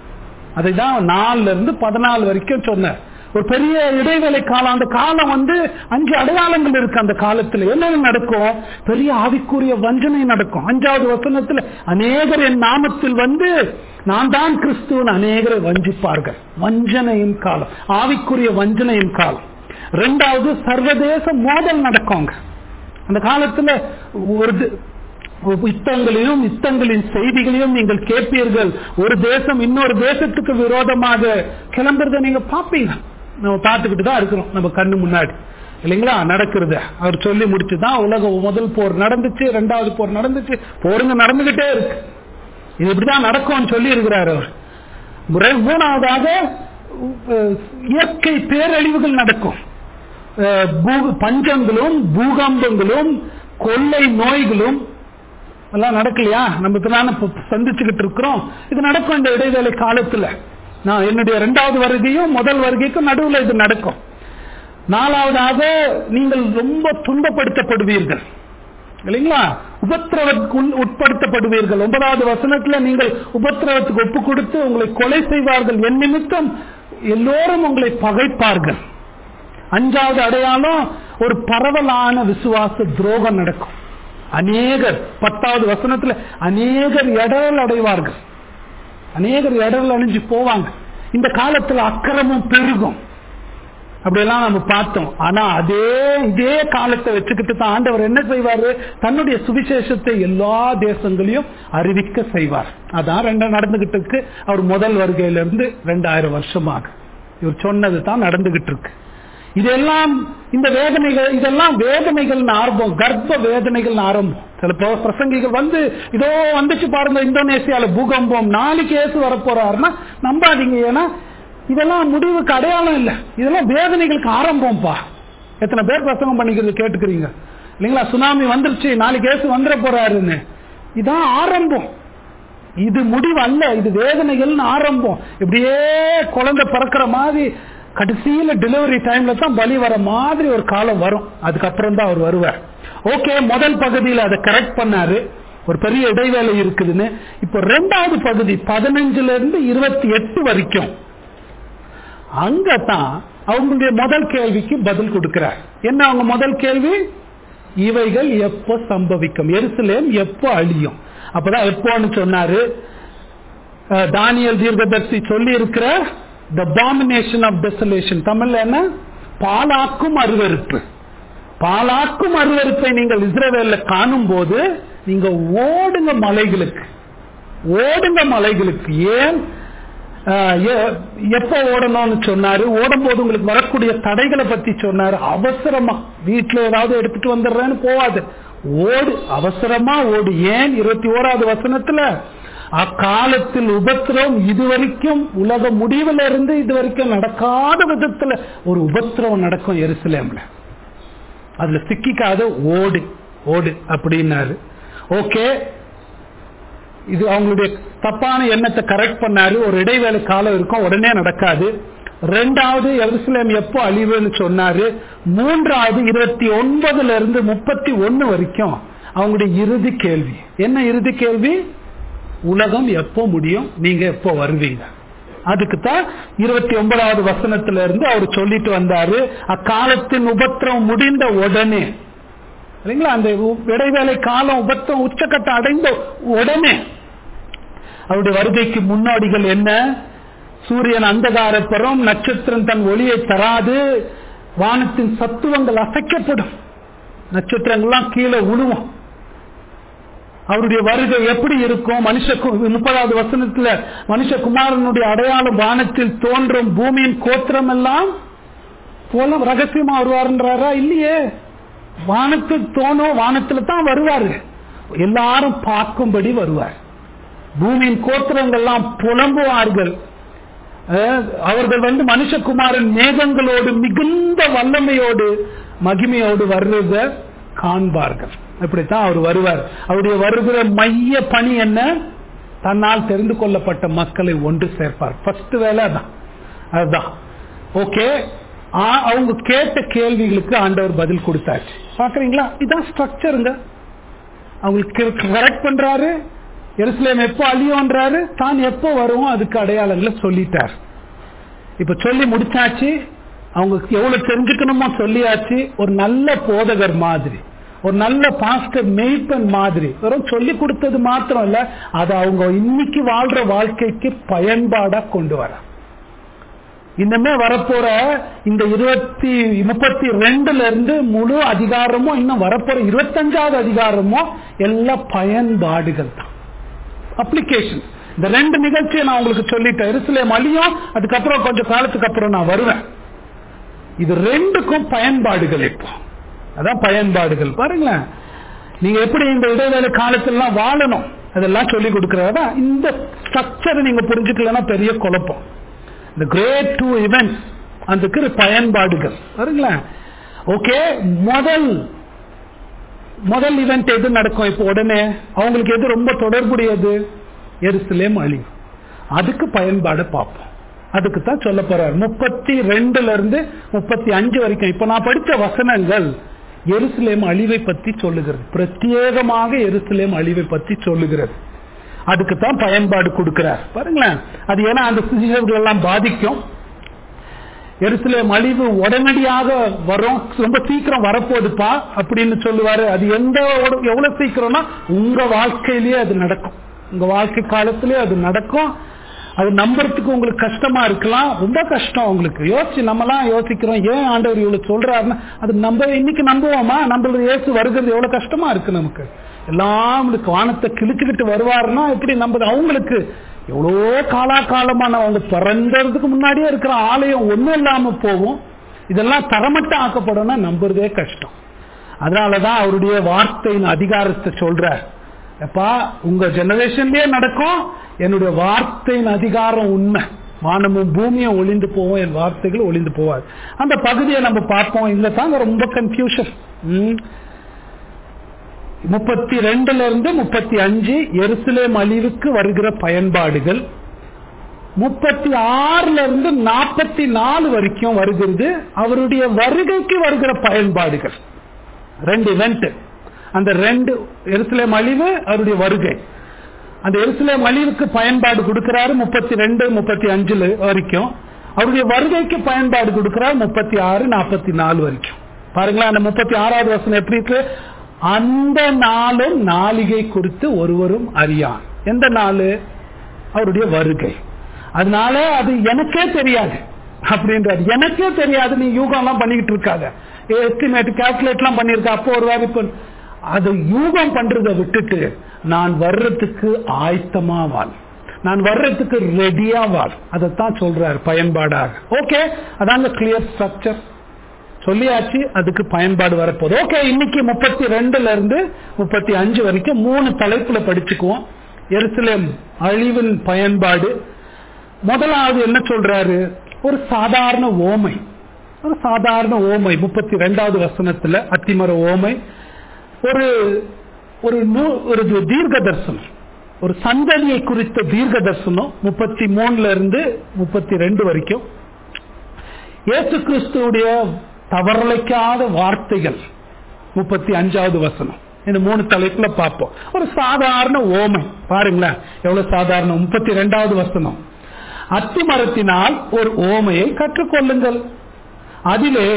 அதை தான் நாலுல இருந்து பதினாலு வரைக்கும் சொன்னார் ஒரு பெரிய இடைவேளை காலம் அந்த காலம் வந்து அஞ்சு அடையாளங்கள் இருக்கு அந்த காலத்துல என்னென்ன நடக்கும் பெரிய ஆவிக்குரிய வஞ்சனை நடக்கும் அஞ்சாவது வசனத்துல அநேகர் என் நாமத்தில் வந்து நான் தான் கிறிஸ்துவன் அநேகரை வஞ்சிப்பார்கள் வஞ்சனையின் காலம் ஆவிக்குரிய வஞ்சனையின் காலம் ரெண்டாவது சர்வதேச மோதல் நடக்குங்க அந்த காலத்துல ஒரு தி- யுத்தங்களையும் யுத்தங்களின் செய்திகளையும் நீங்கள் கேட்பீர்கள் ஒரு தேசம் இன்னொரு தேசத்துக்கு விரோதமாக கிளம்புறத நீங்க பாப்பீங்க நம்ம பார்த்துக்கிட்டு தான் இருக்கிறோம் நம்ம கண்ணு முன்னாடி இல்லைங்களா நடக்கிறது அவர் சொல்லி முடிச்சுதான் உலக முதல் போர் நடந்துச்சு ரெண்டாவது போர் நடந்துச்சு போருங்க நடந்துகிட்டே இருக்கு இது இப்படிதான் நடக்கும்னு சொல்லி இருக்கிறார் அவர் முறை மூணாவதாக அஹ், இயற்கை பேரழிவுகள் நடக்கும் அஹ், பூ- பஞ்சங்களும் பூகம்பங்களும் கொள்ளை நோய்களும் எல்லாம் நடக்கலையா நம்ம இப்பதானே இப்ப சந்திச்சுக்கிட்டு இருக்கிறோம் இது நடக்கும் இந்த இடைவேளை காலத்துல நான் என்னுடைய இரண்டாவது வருகையும் முதல் வருகைக்கும் நடுவுல இது நடக்கும் நாலாவதாக நீங்கள் ரொம்ப துன்பப்படுத்தப்படுவீர்கள் இல்லைங்களா உபத்திரவத்துக்கு உள்- உட்படுத்தப்படுவீர்கள் ஒன்பதாவது வசனத்துல நீங்கள் உபத்திரவத்துக்கு ஒப்பு கொடுத்து உங்களை கொலை செய்வார்கள் என் நிமித்தம் எல்லோரும் உங்களை பகைப்பார்கள் அஞ்சாவது அடையாளம் ஒரு பரவலான விசுவாச துரோகம் நடக்கும் அநேகர் பத்தாவது வசனத்துல அநேகர் இடரல் அடைவார்கள் அநேகர் இடரல் அணிஞ்சு போவாங்க இந்த காலத்துல அக்கிரமம் பெருகும் அப்படியெல்லாம் நம்ம பார்த்தோம் ஆனா அதே இதே காலத்தை வச்சுக்கிட்டு தான் ஆண்டவர் என்ன செய்வாரு தன்னுடைய சுவிசேஷத்தை எல்லா தேசங்களையும் அறிவிக்க செய்வார் அதான் ரெண்டு நடந்துகிட்டு இருக்கு அவர் முதல் வருகையில இருந்து ரெண்டாயிரம் வருஷமாக இவர் சொன்னது தான் நடந்துகிட்டு இருக்கு இதெல்லாம் இந்த வேதனைகள் இதெல்லாம் வேதனைகள் ஆரம்பம் கர்ப்ப வேதனைகள் ஆரம்பம் சில பிரசங்கிகள் வந்து இதோ வந்துச்சு பாருங்க இந்தோனேசியால பூகம்பம் நாளைக்கு ஏசு வரப்போறாருன்னா நம்பாதீங்க ஏன்னா இதெல்லாம் முடிவுக்கு அடையாளம் இல்லை இதெல்லாம் வேதனைகளுக்கு ஆரம்பம்ப்பா எத்தனை பேர் பிரசங்கம் பண்ணிக்கிறது கேட்டுக்கிறீங்க இல்லைங்களா சுனாமி வந்துருச்சு நாளைக்கு ஏசு வந்துட போறாருன்னு இதான் ஆரம்பம் இது முடிவு அல்ல இது வேதனைகள்னு ஆரம்பம் இப்படியே குழந்தை பிறக்கிற மாதிரி கடைசியில டெலிவரி டைம்ல தான் பலி வர மாதிரி ஒரு காலம் வரும் அதுக்கப்புறம் தான் அவர் வருவார் ஓகே முதல் பகுதியில் அதை கரெக்ட் பண்ணாரு ஒரு பெரிய இடைவேளை இருக்குதுன்னு இப்போ ரெண்டாவது பகுதி பதினஞ்சுல இருந்து இருபத்தி எட்டு வரைக்கும் அங்கதான் அவங்களுடைய முதல் கேள்விக்கு பதில் கொடுக்கிறார் என்ன அவங்க முதல் கேள்வி இவைகள் எப்போ சம்பவிக்கும் எருசலேம் எப்போ அழியும் அப்பதான் எப்போன்னு சொன்னாரு தானியல் தீர்க்கதர்சி சொல்லி இருக்கிற த டாமினேஷன் ஆஃப் டெசலேஷன் தமிழ்ல என்ன பாலாக்கும் அருவறுப்பு பாலாக்கும் அருவறுப்பை நீங்கள் இஸ்ரேவேல்ல காணும் போது நீங்க ஓடுங்க மலைகளுக்கு ஓடுங்க மலைகளுக்கு ஏன் எப்ப ஓடணும்னு சொன்னாரு ஓடும் போது உங்களுக்கு வரக்கூடிய தடைகளை பத்தி சொன்னாரு அவசரமா வீட்டுல ஏதாவது எடுத்துட்டு வந்துடுறேன்னு போவாது ஓடு அவசரமா ஓடு ஏன் இருபத்தி ஓராவது வசனத்துல அக்காலத்தில் உபத்திரவம் இதுவரைக்கும் உலக முடிவுல இருந்து இதுவரைக்கும் நடக்காத விதத்துல ஒரு உபத்திரவம் நடக்கும் எருசலேம்ல அதுல சிக்கிக்காத ஓடு ஓடு அப்படின்னாரு ஓகே இது அவங்களுடைய தப்பான எண்ணத்தை கரெக்ட் பண்ணாரு ஒரு இடைவேளை காலம் இருக்கும் உடனே நடக்காது ரெண்டாவது எருசலேம் எப்போ அழிவுன்னு சொன்னாரு மூன்றாவது இருபத்தி ஒன்பதுல இருந்து முப்பத்தி ஒன்னு வரைக்கும் அவங்களுடைய இறுதி கேள்வி என்ன இறுதி கேள்வி உலகம் எப்போ முடியும் நீங்க எப்போ வருவீங்க அதுக்கு தான் இருபத்தி ஒன்பதாவது வசனத்துல இருந்து அவர் சொல்லிட்டு வந்தாரு அக்காலத்தின் உபத்திரம் முடிந்த உடனே இல்லைங்களா அந்த இடைவேளை காலம் உபத்திரம் உச்சக்கட்டம் அடைந்த உடனே அவருடைய வருகைக்கு முன்னோடிகள் என்ன சூரியன் அந்தகாரப்பெறும் நட்சத்திரம் தன் ஒளியை தராது வானத்தின் சத்துவங்கள் அசைக்கப்படும் நட்சத்திரங்கள்லாம் கீழே உழுவும் அவருடைய வருகை எப்படி இருக்கும் மனுஷ முப்பதாவது வசனத்துல மனுஷகுமாரனுடைய அடையாளம் வானத்தில் தோன்றும் பூமியின் கோத்திரம் எல்லாம் போல ரகசியமா வருவாருன்றாரா இல்லையே வானத்தில் தோணும் வானத்துல தான் வருவாரு எல்லாரும் பார்க்கும்படி வருவார் பூமியின் கோத்திரங்கள்லாம் புலம்புவார்கள் அவர்கள் வந்து மனுஷகுமாரன் மேகங்களோடு மிகுந்த வல்லமையோடு மகிமையோடு வர்றத காண்பார்கள் இப்படித்தான் அவர் வருவார் அவருடைய வருகிற மைய பணி என்ன தன்னால் தெரிந்து கொள்ளப்பட்ட மக்களை ஒன்று சேர்ப்பார் ஃபர்ஸ்ட் வேலை அதான் அதுதான் ஓகே அவங்க கேட்ட கேள்விகளுக்கு ஆண்டவர் பதில் கொடுத்தாச்சு பாக்குறீங்களா இதான் ஸ்ட்ரக்சருங்க அவங்களுக்கு கரெக்ட் பண்றாரு எருசலேம் எப்போ அழியோன்றாரு தான் எப்போ வருவோம் அதுக்கு அடையாளங்களை சொல்லிட்டார் இப்ப சொல்லி முடிச்சாச்சு அவங்க எவ்வளவு தெரிஞ்சுக்கணுமோ சொல்லியாச்சு ஒரு நல்ல போதகர் மாதிரி ஒரு நல்ல பாஸ்டர் மெய்ப்பன் மாதிரி வெறும் சொல்லி கொடுத்தது மாத்திரம் இல்ல அதை அவங்க இன்னைக்கு வாழ்ற வாழ்க்கைக்கு பயன்பாடா கொண்டு வர இன்னமே வரப்போற இந்த இருபத்தி முப்பத்தி ரெண்டுல இருந்து முழு அதிகாரமும் இன்னும் வரப்போற இருபத்தஞ்சாவது அதிகாரமும் எல்லா பயன்பாடுகள் தான் அப்ளிகேஷன் இந்த ரெண்டு நிகழ்ச்சியை நான் உங்களுக்கு சொல்லிட்டேன் எருசலேம் அழியும் அதுக்கப்புறம் கொஞ்சம் காலத்துக்கு அப்புறம் நான் வருவேன் இது ரெண்டுக்கும் பயன்பாடுகள் இப்போ அதான் பயன்பாடுகள் பாருங்களேன் நீங்க எப்படி இந்த இடைவேளை காலத்திலாம் வாழணும் அதெல்லாம் சொல்லி கொடுக்கறதா இந்த ஸ்ட்ரக்சரை நீங்க புரிஞ்சுக்கலன்னா பெரிய குழப்பம் இந்த கிரேட் டூ இவெண்ட்ஸ் அதுக்கு பயன்பாடுகள் பாருங்களேன் ஓகே முதல் முதல் இவெண்ட் எது நடக்கும் இப்போ உடனே அவங்களுக்கு எது ரொம்ப தொடர்புடையது எருசலேம் அழிவு அதுக்கு பயன்பாடு பார்ப்போம் அதுக்கு தான் சொல்ல போறார் முப்பத்தி ரெண்டுல இருந்து முப்பத்தி அஞ்சு வரைக்கும் இப்ப நான் படிச்ச வசனங்கள் எருசலேம் அழிவை பத்தி சொல்லுகிறது பிரத்யேகமாக எருசலேம் அழிவை பத்தி சொல்லுகிறது அதுக்கு தான் பயன்பாடு கொடுக்கிறார் பாருங்களேன் அது ஏன்னா அந்த சிசிஷர்கள் எல்லாம் பாதிக்கும் எருசலேம் அழிவு உடனடியாக வரும் ரொம்ப சீக்கிரம் வரப்போகுதுப்பா அப்படின்னு சொல்லுவாரு அது எந்த எவ்வளவு சீக்கிரம்னா உங்க வாழ்க்கையிலேயே அது நடக்கும் உங்க வாழ்க்கை காலத்திலேயே அது நடக்கும் அது நம்புறதுக்கு உங்களுக்கு கஷ்டமா இருக்கலாம் ரொம்ப கஷ்டம் உங்களுக்கு யோசிச்சு நம்மலாம் யோசிக்கிறோம் ஏன் ஆண்டவர் இவ்வளவு சொல்றாருன்னா அது நம்ம இன்னைக்கு நம்புவோமா நம்மளது இயேசு வருகிறது எவ்வளவு கஷ்டமா இருக்கு நமக்கு எல்லாம் நம்மளுக்கு வானத்தை கிழிச்சுக்கிட்டு வருவாருன்னா எப்படி நம்புது அவங்களுக்கு எவ்வளோ காலாகாலமான அவங்க பிறந்ததுக்கு முன்னாடியே இருக்கிற ஆலயம் ஒண்ணும் இல்லாம போகும் இதெல்லாம் தரமட்டம் ஆக்கப்படணும்னா நம்புறதே கஷ்டம் அதனாலதான் அவருடைய வார்த்தையின் அதிகாரத்தை சொல்றார் எப்பா உங்க ஜெனரேஷன்லயே நடக்கும் என்னுடைய வார்த்தையின் அதிகாரம் உண்மை வானமும் பூமியும் ஒளிந்து போவோம் என் வார்த்தைகள் ஒளிந்து போவாது அந்த பகுதியை நம்ம பார்ப்போம் இதுல தாங்க ரொம்ப கன்ஃபியூஷன் முப்பத்தி ரெண்டுல இருந்து முப்பத்தி அஞ்சு எருசலேம் அழிவுக்கு வருகிற பயன்பாடுகள் முப்பத்தி ஆறுல இருந்து நாற்பத்தி நாலு வரைக்கும் வருகிறது அவருடைய வருகைக்கு வருகிற பயன்பாடுகள் ரெண்டு இவெண்ட் அந்த ரெண்டு எருசலேம் அழிவு அவருடைய வருகை அந்த எருசலேம் அழிவுக்கு பயன்பாடு கொடுக்கிறாரு முப்பத்தி ரெண்டு முப்பத்தி அஞ்சுல வரைக்கும் அவருடைய வருகைக்கு பயன்பாடு கொடுக்கிறார் முப்பத்தி ஆறு நாற்பத்தி நாலு வரைக்கும் பாருங்களேன் அந்த முப்பத்தி ஆறாவது வசனம் எப்படி இருக்கு அந்த நாளும் நாளிகை குறித்து ஒருவரும் அறியான் எந்த நாள் அவருடைய வருகை அதனால அது எனக்கே தெரியாது அப்படின்றாரு எனக்கே தெரியாது நீ யூகம் எல்லாம் பண்ணிக்கிட்டு இருக்காத எஸ்டிமேட் கால்குலேட் எல்லாம் பண்ணிருக்க அப்போ ஒரு வேலை இப்போ அது யூகம் பண்றதை விட்டுட்டு நான் வர்றதுக்கு ஆயத்தமா வாழ் நான் வர்றதுக்கு ரெடியா வாழ் அதைத்தான் சொல்றாரு பயன்பாடாக ஓகே அதாங்க கிளியர் ஸ்ட்ரக்சர் சொல்லியாச்சு அதுக்கு பயன்பாடு வரப்போகுது ஓகே இன்னைக்கு முப்பத்தி ரெண்டுல இருந்து முப்பத்தி அஞ்சு வரைக்கும் மூணு தலைப்புல படிச்சுக்குவோம் எருசலேம் அழிவின் பயன்பாடு முதலாவது என்ன சொல்றாரு ஒரு சாதாரண ஓமை ஒரு சாதாரண ஓமை முப்பத்தி ரெண்டாவது வசனத்துல அத்திமர ஓமை ஒரு ஒரு ஒரு தீர்க்க தரிசனம் ஒரு சந்ததியை குறித்த தீர்க்க தரிசனம் முப்பத்தி மூணுல இருந்து முப்பத்தி ரெண்டு வரைக்கும் இயேசு கிறிஸ்துடைய தவறலைக்காத வார்த்தைகள் முப்பத்தி அஞ்சாவது வசனம் இந்த மூணு தலைப்புல பார்ப்போம் ஒரு சாதாரண ஓமை பாருங்களேன் எவ்வளவு சாதாரண முப்பத்தி ரெண்டாவது வசனம் அத்தி மரத்தினால் ஒரு ஓமையை கற்றுக்கொள்ளுங்கள் அதிலே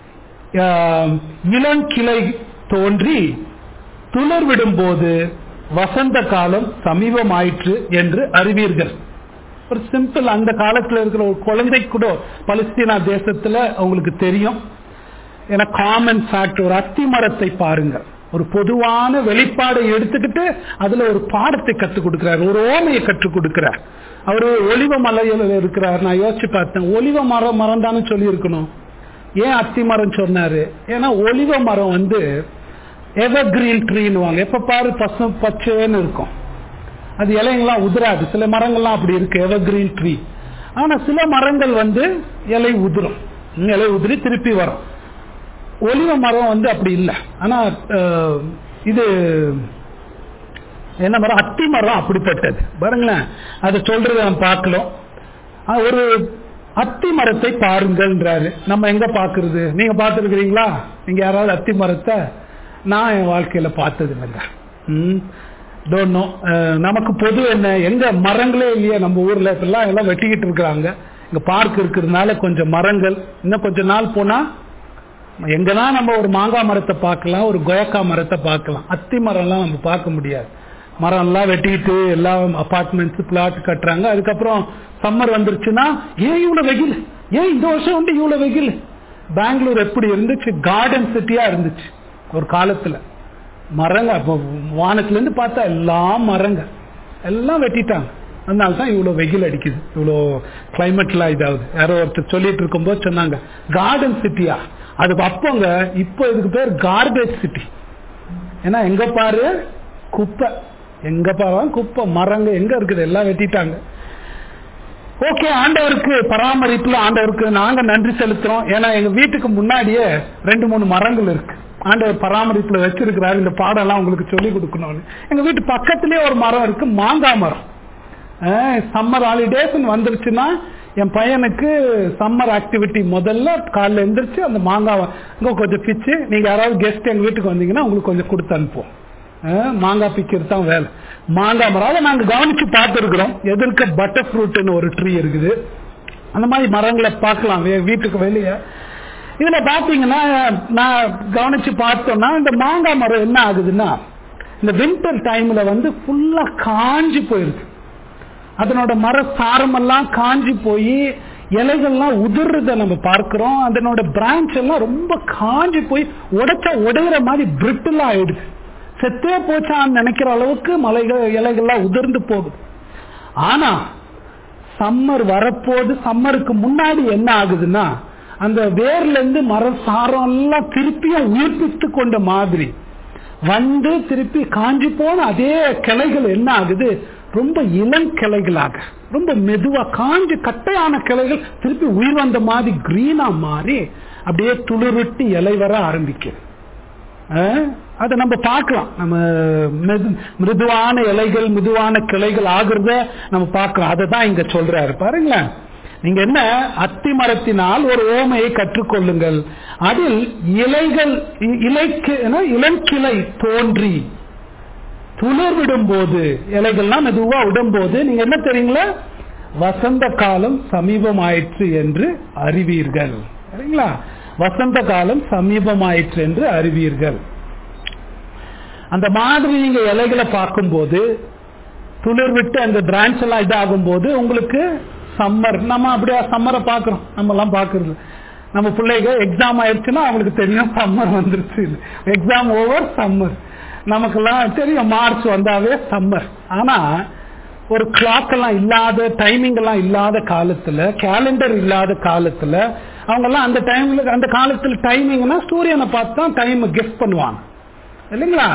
இளங்கிளை தோன்றி துளர் விடும் போது வசந்த காலம் சமீபமாயிற்று என்று அறிவீர்கள் ஒரு சிம்பிள் அந்த காலத்துல இருக்கிற ஒரு குழந்தை கூட பலஸ்தீனா தேசத்துல அவங்களுக்கு தெரியும் ஏன்னா காமன் ஃபேக்ட் ஒரு அத்தி மரத்தை பாருங்க ஒரு பொதுவான வெளிப்பாடை எடுத்துக்கிட்டு அதுல ஒரு பாடத்தை கற்றுக் கொடுக்கிறார் ஒரு ஓமையை கற்றுக் கொடுக்கிறார் அவர் ஒலிவ மலையில் இருக்கிறார் நான் யோசிச்சு பார்த்தேன் ஒலிவ மரம் மரம் தானே சொல்லி இருக்கணும் ஏன் அத்தி மரம் சொன்னாரு ஏன்னா ஒலிவ மரம் வந்து எவர் கிரீன் ட்ரீன்னு வாங்க எப்ப பாரு பசு பச்சைன்னு இருக்கும் அது இலைங்கெல்லாம் உதிராது சில மரங்கள்லாம் அப்படி இருக்கு எவர் கிரீன் ட்ரீ ஆனா சில மரங்கள் வந்து இலை உதிரும் இலை உதிரி திருப்பி வரும் ஒலிவ மரம் வந்து அப்படி இல்லை ஆனா இது என்ன மரம் அத்தி மரம் அப்படிப்பட்டது பாருங்களேன் அதை சொல்றது நம்ம பார்க்கலாம் ஒரு அத்தி மரத்தை பாருங்கன்றாரு நம்ம எங்க பாக்குறது நீங்க பார்த்துருக்கிறீங்களா நீங்க யாராவது அத்தி மரத்தை நான் என் வாழ்க்கையில பார்த்தது இல்லைங்க டோன்ட் நமக்கு பொது என்ன எங்க மரங்களே இல்லையா நம்ம ஊர்ல இப்பெல்லாம் எல்லாம் வெட்டிக்கிட்டு இருக்கிறாங்க இங்க பார்க் இருக்கிறதுனால கொஞ்சம் மரங்கள் இன்னும் கொஞ்ச நாள் போனா எங்கதான் நம்ம ஒரு மாங்காய் மரத்தை பார்க்கலாம் ஒரு கொயக்கா மரத்தை பார்க்கலாம் அத்தி மரம்லாம் நம்ம பார்க்க முடியாது மரம் எல்லாம் வெட்டிட்டு எல்லாம் அபார்ட்மெண்ட்ஸ் பிளாட் கட்டுறாங்க அதுக்கப்புறம் சம்மர் வந்துருச்சுன்னா ஏன் இவ்வளவு வெயில் ஏன் இந்த வருஷம் வந்து இவ்வளவு வெயில் பெங்களூர் எப்படி இருந்துச்சு கார்டன் சிட்டியா இருந்துச்சு ஒரு காலத்துல மரங்க வானத்துல இருந்து பார்த்தா எல்லாம் மரங்க எல்லாம் வெட்டிட்டாங்க அதனால தான் இவ்வளவு வெயில் அடிக்குது இவ்வளோ கிளைமேட்லாம் இதாகுது யாரோ ஒருத்தர் சொல்லிட்டு இருக்கும்போது சொன்னாங்க கார்டன் சிட்டியா அது அப்போங்க இப்போ இதுக்கு பேர் கார்பேஜ் சிட்டி ஏன்னா எங்க பாரு குப்பை எங்க பாரு குப்பை மரங்க எங்க இருக்குது எல்லாம் வெட்டிட்டாங்க ஓகே ஆண்டவருக்கு பராமரிப்புல ஆண்டவருக்கு நாங்க நன்றி செலுத்துறோம் ஏன்னா எங்க வீட்டுக்கு முன்னாடியே ரெண்டு மூணு மரங்கள் இருக்கு ஆண்டவர் பராமரிப்புல வச்சிருக்கிறாரு இந்த பாடம் எல்லாம் உங்களுக்கு சொல்லி கொடுக்கணும்னு எங்க வீட்டு பக்கத்திலேயே ஒரு மரம் இருக்கு மாங்காய் மரம் சம்மர் ஹாலிடேஸ் வந்துருச்சுன்னா என் பையனுக்கு சம்மர் ஆக்டிவிட்டி முதல்ல காலைல எந்திரிச்சு அந்த மாங்காவை இங்க கொஞ்சம் பிச்சு நீங்க யாராவது கெஸ்ட் எங்க வீட்டுக்கு வந்தீங்கன்னா உங்களுக்கு கொஞ்சம் கொடுத்து அனுப்புவோம் மாங்காய் பிக்கிறது தான் வேலை மாங்காய் மரம் அதை நாங்க கவனிச்சு பார்த்துருக்குறோம் எதிர்க்க பட்டர் ஃப்ரூட்னு ஒரு ட்ரீ இருக்குது அந்த மாதிரி மரங்களை பார்க்கலாம் வீட்டுக்கு வெளியே இதுல பாத்தீங்கன்னா நான் கவனிச்சு பார்த்தோம்னா இந்த மாங்காய் மரம் என்ன ஆகுதுன்னா இந்த வின்டர் டைம்ல வந்து ஃபுல்லா காஞ்சி போயிருக்கு அதனோட மர சாரமெல்லாம் காஞ்சி போய் இலைகள்லாம் உதிர்றத நம்ம பார்க்கிறோம் அதனோட பிரான்ச் எல்லாம் ரொம்ப காஞ்சி போய் உடைச்சா உடையிற மாதிரி பிரிட்டில் ஆயிடுது செத்தே போச்சான்னு நினைக்கிற அளவுக்கு மலைகள் இலைகள்லாம் உதிர்ந்து போகுது ஆனா சம்மர் வரப்போது சம்மருக்கு முன்னாடி என்ன ஆகுதுன்னா அந்த வேர்ல இருந்து மர சாரம் எல்லாம் திருப்பியும் உயிர்ப்பித்து கொண்ட மாதிரி வந்து திருப்பி காஞ்சி போன அதே கிளைகள் என்ன ஆகுது ரொம்ப இளம் கிளைகளாக ரொம்ப மெதுவா காஞ்சி கட்டையான கிளைகள் திருப்பி உயிர் வந்த மாதிரி கிரீனா மாறி அப்படியே துளிர்விட்டு இலை வர ஆரம்பிக்குது அதை நம்ம பார்க்கலாம் நம்ம மெது மிருதுவான இலைகள் மிதுவான கிளைகள் ஆகுறத நம்ம பார்க்கலாம் அதை தான் இங்க சொல்றாரு பாருங்களேன் நீங்க என்ன அத்தி மரத்தினால் ஒரு ஓமையை கற்றுக்கொள்ளுங்கள் அதில் இலைகள் இலைக்கு இளங்கிளை தோன்றி துளிர் விடும் போது இலைகள்லாம் மெதுவா விடும்போது நீங்க என்ன தெரியுங்களா வசந்த காலம் சமீபமாயிற்று என்று அறிவீர்கள் சரிங்களா வசந்த காலம் சமீபமாயிற்று என்று அறிவீர்கள் அந்த மாதிரி நீங்க இலைகளை பார்க்கும்போது துளிர் விட்டு அந்த பிரான்ச் எல்லாம் இதாகும் போது உங்களுக்கு சம்மர் நம்ம அப்படியே சம்மரை பாக்குறோம் நம்ம எல்லாம் பாக்குறது நம்ம பிள்ளைங்க எக்ஸாம் ஆயிடுச்சுன்னா அவங்களுக்கு தெரியும் சம்மர் வந்துருச்சு எக்ஸாம் ஓவர் சம்மர் நமக்கெல்லாம் தெரியும் மார்ச் வந்தாவே சம்மர் ஆனா ஒரு கிளாக் எல்லாம் இல்லாத டைமிங் எல்லாம் இல்லாத காலத்துல கேலண்டர் இல்லாத காலத்துல அவங்க எல்லாம் அந்த டைம்ல அந்த காலத்துல டைமிங்னா சூரியனை பார்த்து தான் டைம் கெஸ் பண்ணுவாங்க இல்லைங்களா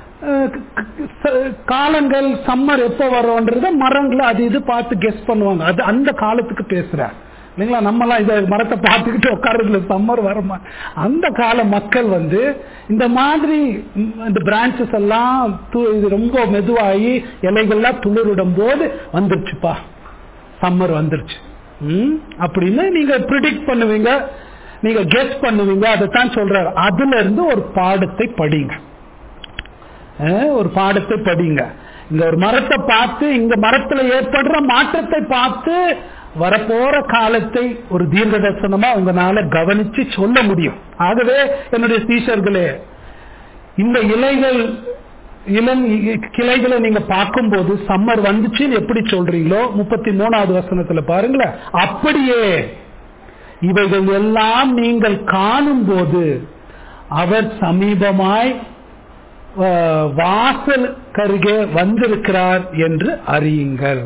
காலங்கள் சம்மர் எப்போ வரும்ன்றத மரங்களை அது இது பார்த்து கெஸ் பண்ணுவாங்க அது அந்த காலத்துக்கு பேசுறாரு இல்லைங்களா நம்மலாம் இதை மரத்தை பார்த்துக்கிட்டு உட்காருல சம்மர் வரமா அந்த கால மக்கள் வந்து இந்த மாதிரி இந்த பிரான்ச்சஸ் எல்லாம் இது ரொம்ப மெதுவாகி இலைகள்லாம் துளிரிடும் போது வந்துருச்சுப்பா சம்மர் வந்துருச்சு அப்படின்னு நீங்க ப்ரிடிக்ட் பண்ணுவீங்க நீங்க கெஸ் பண்ணுவீங்க அதைத்தான் சொல்றாரு அதுல இருந்து ஒரு பாடத்தை படிங்க ஒரு பாடத்தை படிங்க இங்க ஒரு மரத்தை பார்த்து இங்க மரத்துல ஏற்படுற மாற்றத்தை பார்த்து வரப்போற காலத்தை ஒரு தீர்க்க தரிசனமா உங்களால கவனிச்சு சொல்ல முடியும் ஆகவே என்னுடைய சீஷர்களே இந்த இலைகள் இளம் கிளைகளை நீங்க பார்க்கும்போது சம்மர் வந்துச்சுன்னு எப்படி சொல்றீங்களோ முப்பத்தி மூணாவது வசனத்துல பாருங்களேன் அப்படியே இவைகள் எல்லாம் நீங்கள் காணும் போது அவர் சமீபமாய் வாசல் கருகே வந்திருக்கிறார் என்று அறியுங்கள்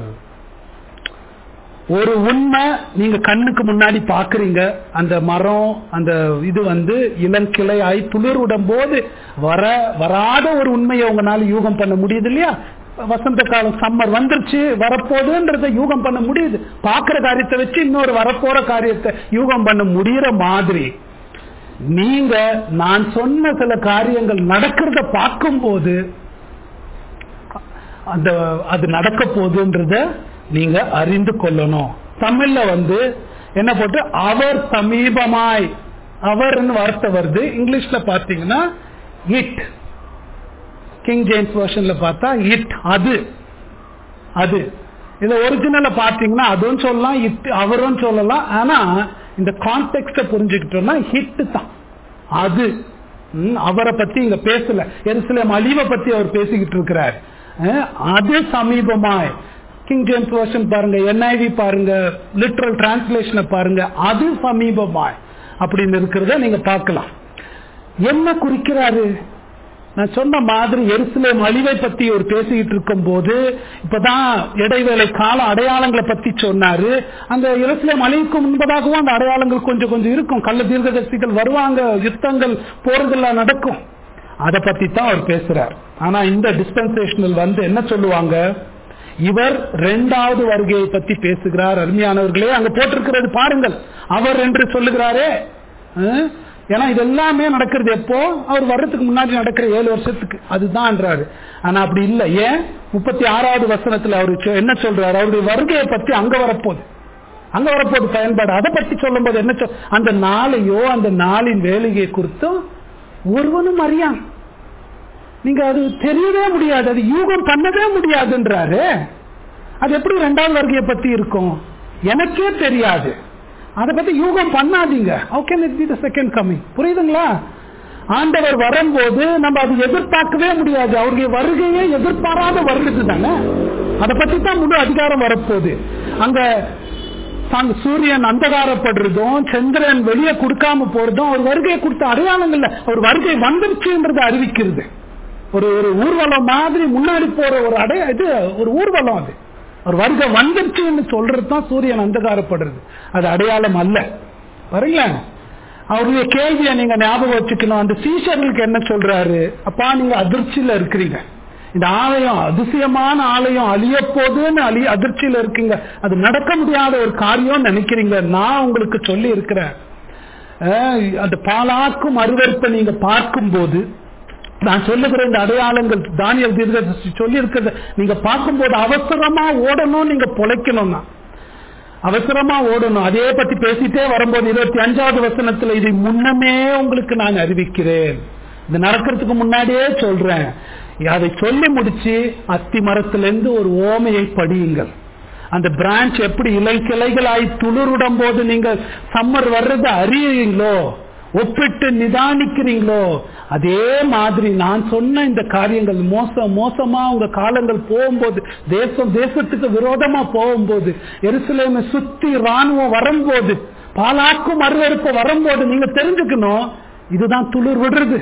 ஒரு உண்மை நீங்க கண்ணுக்கு முன்னாடி பாக்குறீங்க அந்த மரம் அந்த இது வந்து இளங்கிளை ஆகி துளிர் விடும் போது வர வராத ஒரு உண்மையை உங்களால யூகம் பண்ண முடியுது இல்லையா வசந்த காலம் சம்மர் வந்துருச்சு வரப்போகுதுன்றத யூகம் பண்ண முடியுது பாக்குற காரியத்தை வச்சு இன்னொரு வரப்போற காரியத்தை யூகம் பண்ண முடியற மாதிரி நீங்க நான் சொன்ன சில காரியங்கள் நடக்கிறத பார்க்கும்போது அந்த அது நடக்க போகுதுன்றத நீங்க அறிந்து கொள்ளணும் தமிழ்ல வந்து என்ன போட்டு அவர் சமீபமாய் அவர்னு வார்த்தை வருது இங்கிலீஷ்ல பாத்தீங்கன்னா இட் கிங் ஜேம்ஸ் வெர்ஷன்ல பார்த்தா இட் அது அது இத ஒரிஜினல்ல பாத்தீங்கன்னா அதுவும் சொல்லலாம் இட் அவரும் சொல்லலாம் ஆனா இந்த கான்டெக்ட புரிஞ்சுக்கிட்டோம்னா ஹிட் தான் அது அவரை பத்தி இங்க பேசல எருசலேம் அழிவை பத்தி அவர் பேசிக்கிட்டு இருக்கிறார் அது சமீபமாய் கிங் ஜேம்ஸ் வெர்ஷன் பாருங்க என்ஐவி பாருங்க லிட்ரல் டிரான்ஸ்லேஷனை பாருங்க அது சமீபமாய் அப்படின்னு இருக்கிறத நீங்க பார்க்கலாம் என்ன குறிக்கிறாரு நான் சொன்ன மாதிரி எருசலேம் அழிவை பத்தி ஒரு பேசிக்கிட்டு இருக்கும் போது இப்பதான் இடைவேளை கால அடையாளங்களை பத்தி சொன்னாரு அந்த எருசலேம் அழிவுக்கு முன்பதாகவும் அந்த அடையாளங்கள் கொஞ்சம் கொஞ்சம் இருக்கும் கள்ள தீர்க்கதரிசிகள் வருவாங்க யுத்தங்கள் போர்கள்லாம் நடக்கும் அதை பத்தி தான் அவர் பேசுறார் ஆனா இந்த டிஸ்பென்சேஷனல் வந்து என்ன சொல்லுவாங்க இவர் இரண்டாவது வருகையை பத்தி பேசுகிறார் அருமையானவர்களே அங்க போட்டிருக்கிறது பாருங்கள் அவர் என்று சொல்லுகிறாரே ஏன்னா இது எல்லாமே நடக்கிறது எப்போ அவர் வர்றதுக்கு முன்னாடி நடக்கிற ஏழு வருஷத்துக்கு அதுதான்ன்றாரு ஆனா அப்படி இல்லை ஏன் முப்பத்தி ஆறாவது வசனத்துல அவரு என்ன சொல்றாரு அவருடைய வருகையை பத்தி அங்க வரப்போகுது அங்க வரப்போகுது பயன்பாடு அதை பத்தி சொல்லும் போது என்ன அந்த நாளையோ அந்த நாளின் வேலையை குறித்தும் ஒருவனும் அறியான் நீங்க அது தெரியவே முடியாது அது யூகம் பண்ணவே முடியாதுன்றாரு அது எப்படி ரெண்டாவது வருகையை பத்தி இருக்கும் எனக்கே தெரியாது அதை பத்தி யூகம் பண்ணாதீங்க how can it be the second coming புரியுதுங்களா ஆண்டவர் வரும்போது நம்ம அது எதிர்பார்க்கவே முடியாது அவருடைய வருகையே எதிர்பாராத வருகிறது தானே அதை பத்தி தான் முழு அதிகாரம் வரப்போகுது அங்க அங்க சூரியன் அந்தகாரப்படுறதும் சந்திரன் வெளியே கொடுக்காம போறதும் ஒரு வருகையை கொடுத்த அடையாளங்கள்ல ஒரு வருகை வந்துருச்சுன்றதை அறிவிக்கிறது ஒரு ஒரு ஊர்வலம் மாதிரி முன்னாடி போற ஒரு அடைய இது ஒரு ஊர்வலம் அது ஒரு வருகை வந்துருச்சுன்னு சொல்றது தான் சூரியன் அந்தகாரப்படுறது அது அடையாளம் அல்ல பாருங்களேன் அவருடைய கேள்வியை நீங்க ஞாபகம் வச்சுக்கணும் அந்த சீஷர்களுக்கு என்ன சொல்றாரு அப்பா நீங்க அதிர்ச்சியில இருக்கிறீங்க இந்த ஆலயம் அதிசயமான ஆலயம் அழிய போதுன்னு அழி அதிர்ச்சியில இருக்கீங்க அது நடக்க முடியாத ஒரு காரியம் நினைக்கிறீங்க நான் உங்களுக்கு சொல்லி இருக்கிறேன் அஹ், அந்த பாலாக்கும் அருவருப்பை நீங்க பார்க்கும்போது நான் சொல்லுகிற இந்த அடையாளங்கள் தானியல் தீர்க்கதரிசி சொல்லி இருக்கிறத நீங்க பார்க்கும்போது அவசரமா ஓடணும் நீங்க பொழைக்கணும்னா அவசரமா ஓடணும் அதே பத்தி பேசிட்டே வரும்போது இருபத்தி அஞ்சாவது வசனத்துல இதை முன்னமே உங்களுக்கு நான் அறிவிக்கிறேன் இது நடக்கிறதுக்கு முன்னாடியே சொல்றேன் அதை சொல்லி முடிச்சு அத்தி மரத்திலிருந்து ஒரு ஓமையை படியுங்கள் அந்த பிரான்ச் எப்படி இலை கிளைகளாய் துளிருடும் போது நீங்க சம்மர் வர்றதை அறியுங்களோ ஒப்பிட்டு நிதானிக்கிறீங்களோ அதே மாதிரி நான் சொன்ன இந்த காரியங்கள் மோசம் மோசமா உங்க காலங்கள் போகும்போது தேசம் தேசத்துக்கு விரோதமா போகும்போது எருசலேமை சுத்தி ராணுவம் வரும்போது பாலாக்கும் அருவருப்பு வரும்போது நீங்க தெரிஞ்சுக்கணும் இதுதான் துளிர் விடுறது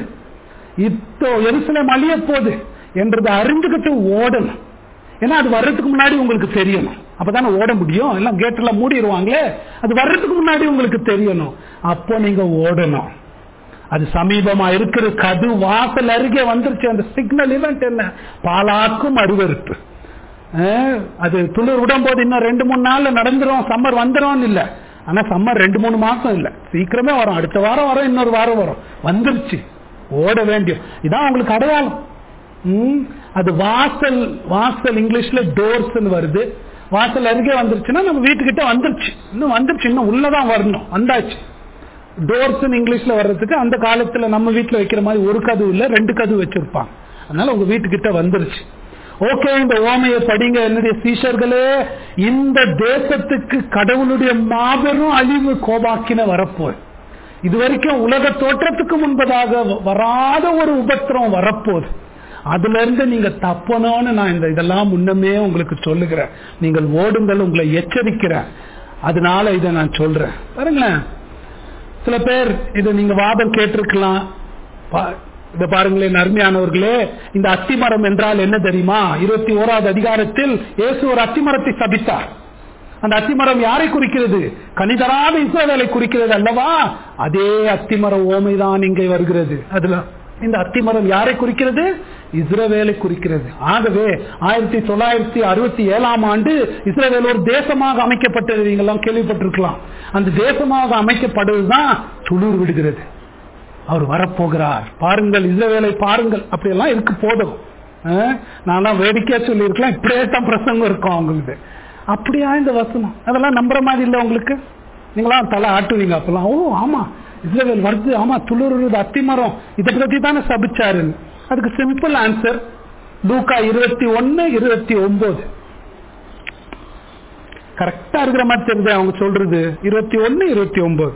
இப்போ எருசலேம் அழிய போகுது என்றதை அறிஞ்சுக்கிட்டு ஓடணும் ஏன்னா அது வர்றதுக்கு முன்னாடி உங்களுக்கு தெரியணும் அப்பதானே ஓட முடியும் எல்லாம் கேட் எல்லாம் மூடிடுவாங்களே அது வர்றதுக்கு முன்னாடி உங்களுக்கு தெரியணும் அப்போ நீங்க ஓடணும் அது சமீபமா இருக்கிற கது வாசல் அருகே வந்துருச்சு அந்த சிக்னல் இவெண்ட் என்ன பாலாக்கும் அருவருப்பு அஹ், அது துளிர் விடும் போது இன்னும் ரெண்டு மூணு நாள்ல நடந்துரும் சம்மர் வந்துரும் இல்ல ஆனா சம்மர் ரெண்டு மூணு மாசம் இல்ல சீக்கிரமே வரும் அடுத்த வாரம் வரும் இன்னொரு வாரம் வரும் வந்துருச்சு ஓட வேண்டியும் இதான் உங்களுக்கு அடையாளம் ம், அது வாசல் வாசல் இங்கிலீஷ்ல டோர்ஸ் வருது வாசல் அருகே வந்துருச்சுன்னா நம்ம வீட்டுக்கிட்ட வந்துருச்சு இன்னும் வந்துருச்சு இன்னும் உள்ளதான் வரணும் வந்தாச்சு டோர்ஸ் இங்கிலீஷ்ல வர்றதுக்கு அந்த காலத்துல நம்ம வீட்டுல வைக்கிற மாதிரி ஒரு கதவு இல்ல ரெண்டு கதவு வச்சிருப்பாங்க அதனால உங்க வீட்டுக்கிட்ட வந்துருச்சு ஓகே இந்த ஓமையை படிங்க என்னுடைய சீஷர்களே இந்த தேசத்துக்கு கடவுளுடைய மாபெரும் அழிவு கோபாக்கின வரப்போகுது இது வரைக்கும் உலக தோற்றத்துக்கு முன்பதாக வராத ஒரு உபத்திரம் வரப்போகுது அதுல இருந்து நீங்க தப்பணும்னு நான் இந்த இதெல்லாம் முன்னமே உங்களுக்கு சொல்லுகிறேன் நீங்கள் ஓடுங்கள் உங்களை எச்சரிக்கிறேன் அதனால இதை நான் சொல்றேன் பாருங்களேன் சில பேர் இதை நீங்க வாதம் கேட்டிருக்கலாம் பா- இதை பாருங்களேன் அருமையானவர்களே இந்த அத்திமரம் என்றால் என்ன தெரியுமா இருபத்தி ஓராவது அதிகாரத்தில் இயேசு ஒரு அத்திமரத்தை சபித்தார் அந்த அத்திமரம் யாரை குறிக்கிறது கனிதராத இஸ்ரவேலை குறிக்கிறது அல்லவா அதே அத்திமரம் ஓமைதான் இங்கே வருகிறது அதுல இந்த அத்திமரம் யாரை குறிக்கிறது இஸ்ரவேலை குறிக்கிறது ஆகவே ஆயிரத்தி தொள்ளாயிரத்தி அறுபத்தி ஏழாம் ஆண்டு இஸ்ரவேல் ஒரு தேசமாக அமைக்கப்பட்டது நீங்கெல்லாம் கேள்விப்பட்டிருக்கலாம் அந்த தேசமாக அமைக்கப்படுவதுதான் துளிர் விடுகிறது அவர் வரப்போகிறார் பாருங்கள் இஸ்ரவேலை பாருங்கள் அப்படியெல்லாம் இருக்கு போதும் அஹ், நான்லாம் வேடிக்கையா சொல்லியிருக்கலாம் இப்படியே தான் பிரசங்கம் இருக்கும் அவங்களுக்கு அப்படியா இந்த வசனம் அதெல்லாம் நம்புற மாதிரி இல்லை உங்களுக்கு நீங்களாம் தலை ஆட்டுவீங்க அப்பெல்லாம் ஓ ஆமா இஸ்ரவேல் வருது ஆமா துளிர்றது அத்திமரம் இதை பத்தி தானே சபிச்சாருன்னு அதுக்கு சிம்பிள் ஆன்சர் லூக்கா இருபத்தி ஒன்னு இருபத்தி ஒன்பது கரெக்டா இருக்கிற மாதிரி தெரிஞ்சு அவங்க சொல்றது இருபத்தி ஒன்னு இருபத்தி ஒன்பது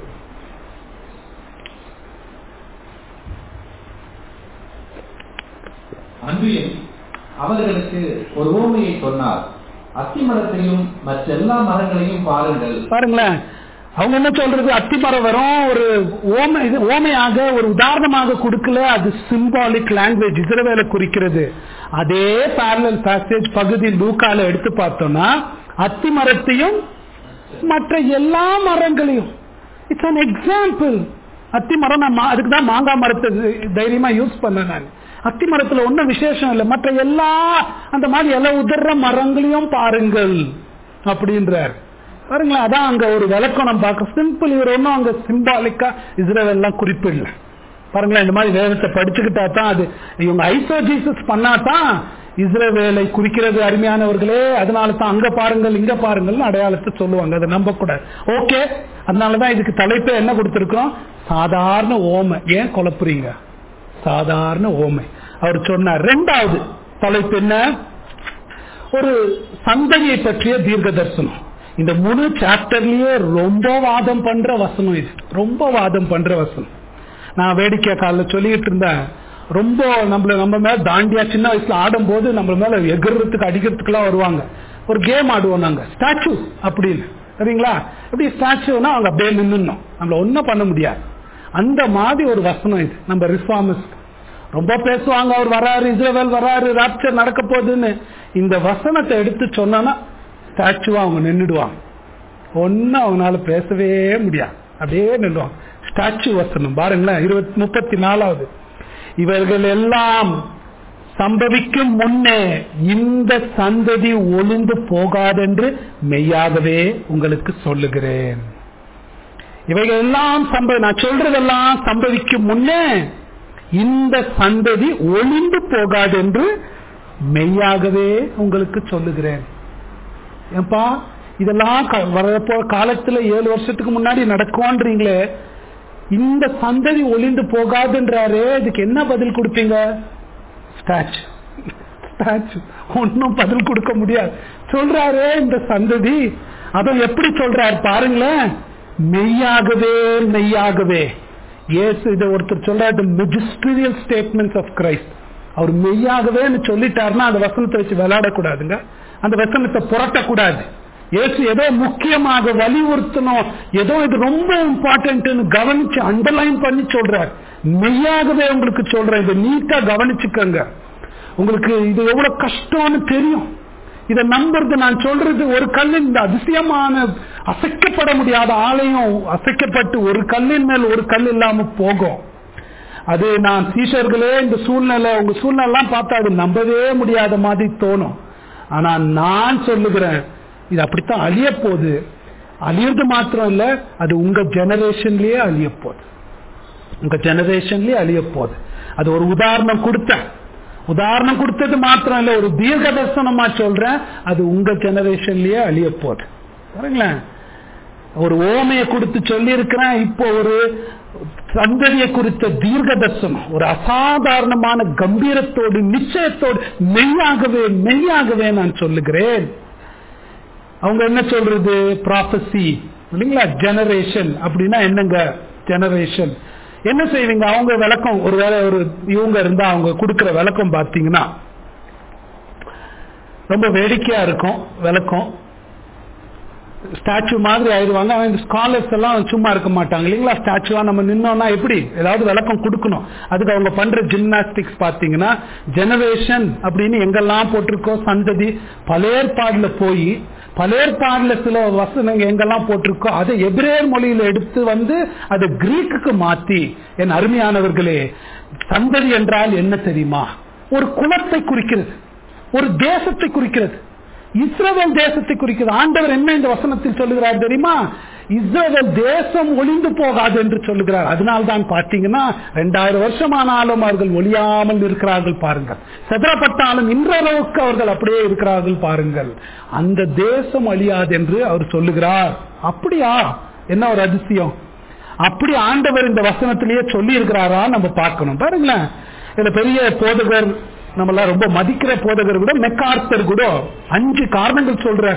அன்றியும் அவர்களுக்கு ஒரு ஊமையை சொன்னார் அத்திமரத்தையும் மற்றெல்லா மரங்களையும் பாருங்கள் பாருங்களேன் அவங்க என்ன சொல்றது அத்திமரம் வரும் ஒரு ஓமை இது ஓமையாக ஒரு உதாரணமாக கொடுக்கல அது சிம்பாலிக் லாங்குவேஜ் இஸ்ரவேலை குறிக்கிறது அதே பேரலல் பேசேஜ் பகுதி லூக்கால எடுத்து பார்த்தோம்னா அத்திமரத்தையும் மற்ற எல்லா மரங்களையும் இட்ஸ் an எக்ஸாம்பிள் அத்தி மரம் நான் மா- அதுக்கு தான் மாங்காய் மரத்தை தைரியமா யூஸ் பண்ணேன் நான் அத்தி மரத்துல ஒன்றும் விசேஷம் இல்லை மற்ற எல்லா அந்த மாதிரி இலை உதிர்ற மரங்களையும் பாருங்கள் அப்படின்றார் பாருங்களேன் அதான் அங்க ஒரு விளக்கம் பார்க்க சிம்பிள் இவர் ஒன்றும் அங்க சிம்பாலிக்கா இஸ்ரேல்லாம் குறிப்பிடல பாருங்களேன் இந்த மாதிரி வேதத்தை படிச்சுக்கிட்டா தான் அது இவங்க ஐசோஜீசஸ் பண்ணா தான் இஸ்ரவேலை குறிக்கிறது அருமையானவர்களே அதனால தான் அங்க பாருங்கள் இங்க பாருங்கள் அடையாளத்தை சொல்லுவாங்க அதை நம்ப கூடாது ஓகே அதனாலதான் இதுக்கு தலைப்பே என்ன கொடுத்திருக்கோம் சாதாரண ஓமை ஏன் குழப்புறீங்க சாதாரண ஓமை அவர் சொன்னார் ரெண்டாவது தலைப்பு என்ன ஒரு சந்ததியை பற்றிய தீர்க்க தரிசனம் இந்த முழு சாப்டர்லயே ரொம்ப வாதம் பண்ற வசனம் இது ரொம்ப வாதம் பண்ற வசனம் நான் வேடிக்கை காலில் சொல்லிட்டு இருந்தேன் ரொம்ப நம்மள நம்ம மேல தாண்டியா சின்ன வயசுல ஆடும்போது நம்ம மேல எகிறதுக்கு அடிக்கிறதுக்குலாம் வருவாங்க ஒரு கேம் ஆடுவோம் நாங்க ஸ்டாச்சு அப்படின்னு சரிங்களா எப்படி ஸ்டாச்சுனா அவங்க அப்படியே நின்னுணும் நம்மள ஒன்றும் பண்ண முடியாது அந்த மாதிரி ஒரு வசனம் இது நம்ம ரிஃபார்மஸ் ரொம்ப பேசுவாங்க அவர் வராரு இஸ்ரேல் வராரு ராப்சர் நடக்க போகுதுன்னு இந்த வசனத்தை எடுத்து சொன்னா ஸ்டாச்சுவா அவங்க நின்றுடுவாங்க ஒன்னும் அவங்களால பேசவே முடியாது அப்படியே நின்றுவாங்க ஸ்டாச்சு வசனம் பாருங்களேன் இருபத்தி முப்பத்தி நாலாவது இவர்கள் எல்லாம் சம்பவிக்கும் முன்னே இந்த சந்ததி ஒளிந்து போகாதென்று மெய்யாகவே உங்களுக்கு சொல்லுகிறேன் இவைகள் எல்லாம் சம்ப நான் சொல்றதெல்லாம் சம்பவிக்கும் முன்னே இந்த சந்ததி ஒளிந்து போகாது என்று மெய்யாகவே உங்களுக்கு சொல்லுகிறேன் ஏன்பா இதெல்லாம் க- வரப்போ காலத்துல ஏழு வருஷத்துக்கு முன்னாடி நடக்கும்ன்றீங்களே இந்த சந்ததி ஒளிந்து போகாதுன்றாரே இதுக்கு என்ன பதில் கொடுப்பீங்க ஸ்டாச்சு ஸ்டாச்சு ஒன்னும் பதில் கொடுக்க முடியாது சொல்றாரே இந்த சந்ததி அதுவும் எப்படி சொல்றாரு பாருங்களேன் மெய்யாகவே மெய்யாகவே இயேசு இதை ஒருத்தர் சொல்றாரு மெஜிஸ்டீரியல் ஸ்டேட்மெண்ட்ஸ் ஆஃப் கிரைஸ்ட் அவர் மெய்யாகவே சொல்லிட்டாருன்னா அந்த வசனத்தை வச்சு விளையாடக்கூடாதுங்க அந்த வசனத்தை புரட்டக்கூடாது இயேசு ஏதோ முக்கியமாக வலியுறுத்தணும் ஏதோ இது ரொம்ப இம்பார்ட்டன்ட்னு கவனிச்சு அண்டர்லைன் பண்ணி சொல்றார் மெய்யாகவே உங்களுக்கு சொல்றேன் இதை நீட்டா கவனிச்சுக்கங்க உங்களுக்கு இது எவ்வளவு கஷ்டம்னு தெரியும் இதை நம்புறது நான் சொல்றது ஒரு கல்லின் இந்த அதிசயமான அசைக்கப்பட முடியாத ஆலயம் அசைக்கப்பட்டு ஒரு கல்லின் மேல் ஒரு கல் இல்லாம போகும் அது நான் சீஷர்களே இந்த சூழ்நிலை உங்க சூழ்நிலை எல்லாம் பார்த்தா அது நம்பவே முடியாத மாதிரி தோணும் ஆனா நான் சொல்லுகிறேன் இது அப்படித்தான் அழிய போகுது அழியறது மாத்திரம் இல்ல அது உங்க ஜெனரேஷன்லயே அழிய போகுது உங்க ஜெனரேஷன்லயே அழிய போகுது அது ஒரு உதாரணம் கொடுத்தேன் உதாரணம் கொடுத்தது மாத்திரம் இல்ல ஒரு தீர்க்க தரிசனமா சொல்றேன் அது உங்க ஜெனரேஷன்லயே அழிய போகுது பாருங்களேன் ஒரு ஓமையை கொடுத்து சொல்லி இருக்கிறேன் இப்போ ஒரு சந்ததியை குறித்த தீர்க்க தரிசனம் ஒரு அசாதாரணமான கம்பீரத்தோடு நிச்சயத்தோடு மெய்யாகவே மெய்யாகவே நான் சொல்லுகிறேன் அவங்க என்ன சொல்றது ப்ராபசி இல்லைங்களா ஜெனரேஷன் அப்படின்னா என்னங்க ஜெனரேஷன் என்ன செய்வீங்க அவங்க விளக்கம் ஒருவேளை ஒரு இவங்க இருந்தா அவங்க கொடுக்கிற விளக்கம் பார்த்தீங்கன்னா ரொம்ப வேடிக்கையா இருக்கும் விளக்கம் ஸ்டாச்சு மாதிரி ஆயிடுவாங்க அவங்க ஸ்காலர்ஸ் எல்லாம் சும்மா இருக்க மாட்டாங்க இல்லைங்களா ஸ்டாச்சுவா நம்ம நின்னோம்னா எப்படி ஏதாவது விளக்கம் கொடுக்கணும் அதுக்கு அவங்க பண்ற ஜிம்னாஸ்டிக்ஸ் பாத்தீங்கன்னா ஜெனரேஷன் அப்படின்னு எங்கெல்லாம் போட்டிருக்கோ சந்ததி பழையற்பாடுல போய் பழையற்பாடுல சில வசனங்க எங்கெல்லாம் போட்டிருக்கோ அதை எபிரேயர் மொழியில எடுத்து வந்து அதை கிரீக்குக்கு மாத்தி என் அருமையானவர்களே சந்ததி என்றால் என்ன தெரியுமா ஒரு குலத்தை குறிக்கிறது ஒரு தேசத்தை குறிக்கிறது இஸ்ரவேல் தேசத்தை குறிக்கிறது ஆண்டவர் என்ன இந்த வசனத்தில் சொல்லுகிறார் தெரியுமா இஸ்ரவேல் தேசம் ஒளிந்து போகாது என்று சொல்லுகிறார் அதனால் தான் பார்த்தீங்கன்னா ரெண்டாயிரம் வருஷமானாலும் அவர்கள் ஒளியாமல் இருக்கிறார்கள் பாருங்கள் செதறப்பட்டாலும் இன்றளவுக்கு அவர்கள் அப்படியே இருக்கிறார்கள் பாருங்கள் அந்த தேசம் அழியாது என்று அவர் சொல்லுகிறார் அப்படியா என்ன ஒரு அதிசயம் அப்படி ஆண்டவர் இந்த வசனத்திலேயே சொல்லி இருக்கிறாரா நம்ம பார்க்கணும் பாருங்களேன் இதுல பெரிய போதகர் நம்மளாம் ரொம்ப மதிக்கிற போதகர் கூட மெக்கார்த்தர் கூட அஞ்சு காரணங்கள் சொல்ற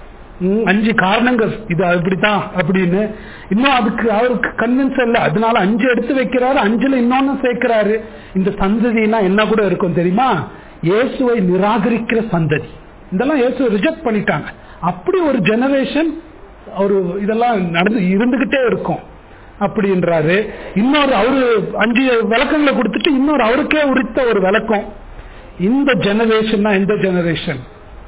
ம், அஞ்சு காரணங்கள் இது இப்படித்தான் அப்படின்னு இன்னும் அதுக்கு அவருக்கு கன்வின்ஸ் இல்ல அதனால அஞ்சு எடுத்து வைக்கிறாரு அஞ்சுல இன்னொன்னு சேர்க்கிறாரு இந்த சந்ததினா என்ன கூட இருக்கும் தெரியுமா இயேசுவை நிராகரிக்கிற சந்ததி இதெல்லாம் இயேசுவை ரிஜெக்ட் பண்ணிட்டாங்க அப்படி ஒரு ஜெனரேஷன் ஒரு இதெல்லாம் நடந்து இருந்துகிட்டே இருக்கும் அப்படின்றாரு இன்னொரு அவரு அஞ்சு விளக்கங்களை கொடுத்துட்டு இன்னொரு அவருக்கே உரித்த ஒரு விளக்கம் இந்த ஜெனரேஷன் எந்த ஜெனரேஷன்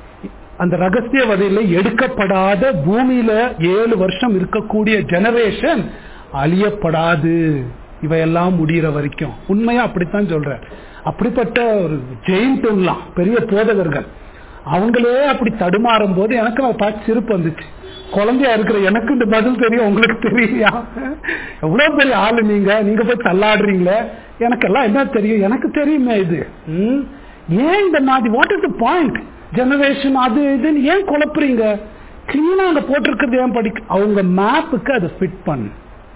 அந்த ரகசிய வதையில எடுக்கப்படாத பூமியில ஏழு வருஷம் இருக்கக்கூடிய ஜெனரேஷன் அழியப்படாது இவையெல்லாம் முடிகிற வரைக்கும் உண்மையா அப்படித்தான் சொல்ற அப்படிப்பட்ட ஒரு ஜெயின்ட்லாம் பெரிய போதகர்கள் அவங்களே அப்படி தடுமாறும் போது எனக்கு அதை பார்த்து சிரிப்பு வந்துச்சு குழந்தையா இருக்கிற எனக்கு இந்த பதில் தெரியும் உங்களுக்கு தெரியலையா எவ்வளவு பெரிய ஆளு நீங்க நீங்க போய் தள்ளாடுறீங்களே எனக்கெல்லாம் என்ன தெரியும் எனக்கு தெரியுமே இது ம்? ஏன் இந்த மாதிரி what is the point generation அது இதுன்னு ஏன் குழப்புறீங்க கிளீனா அங்க போட்டிருக்கிறது ஏன் படிக்க அவங்க மேப்புக்கு அது ஃபிட் பண்ணு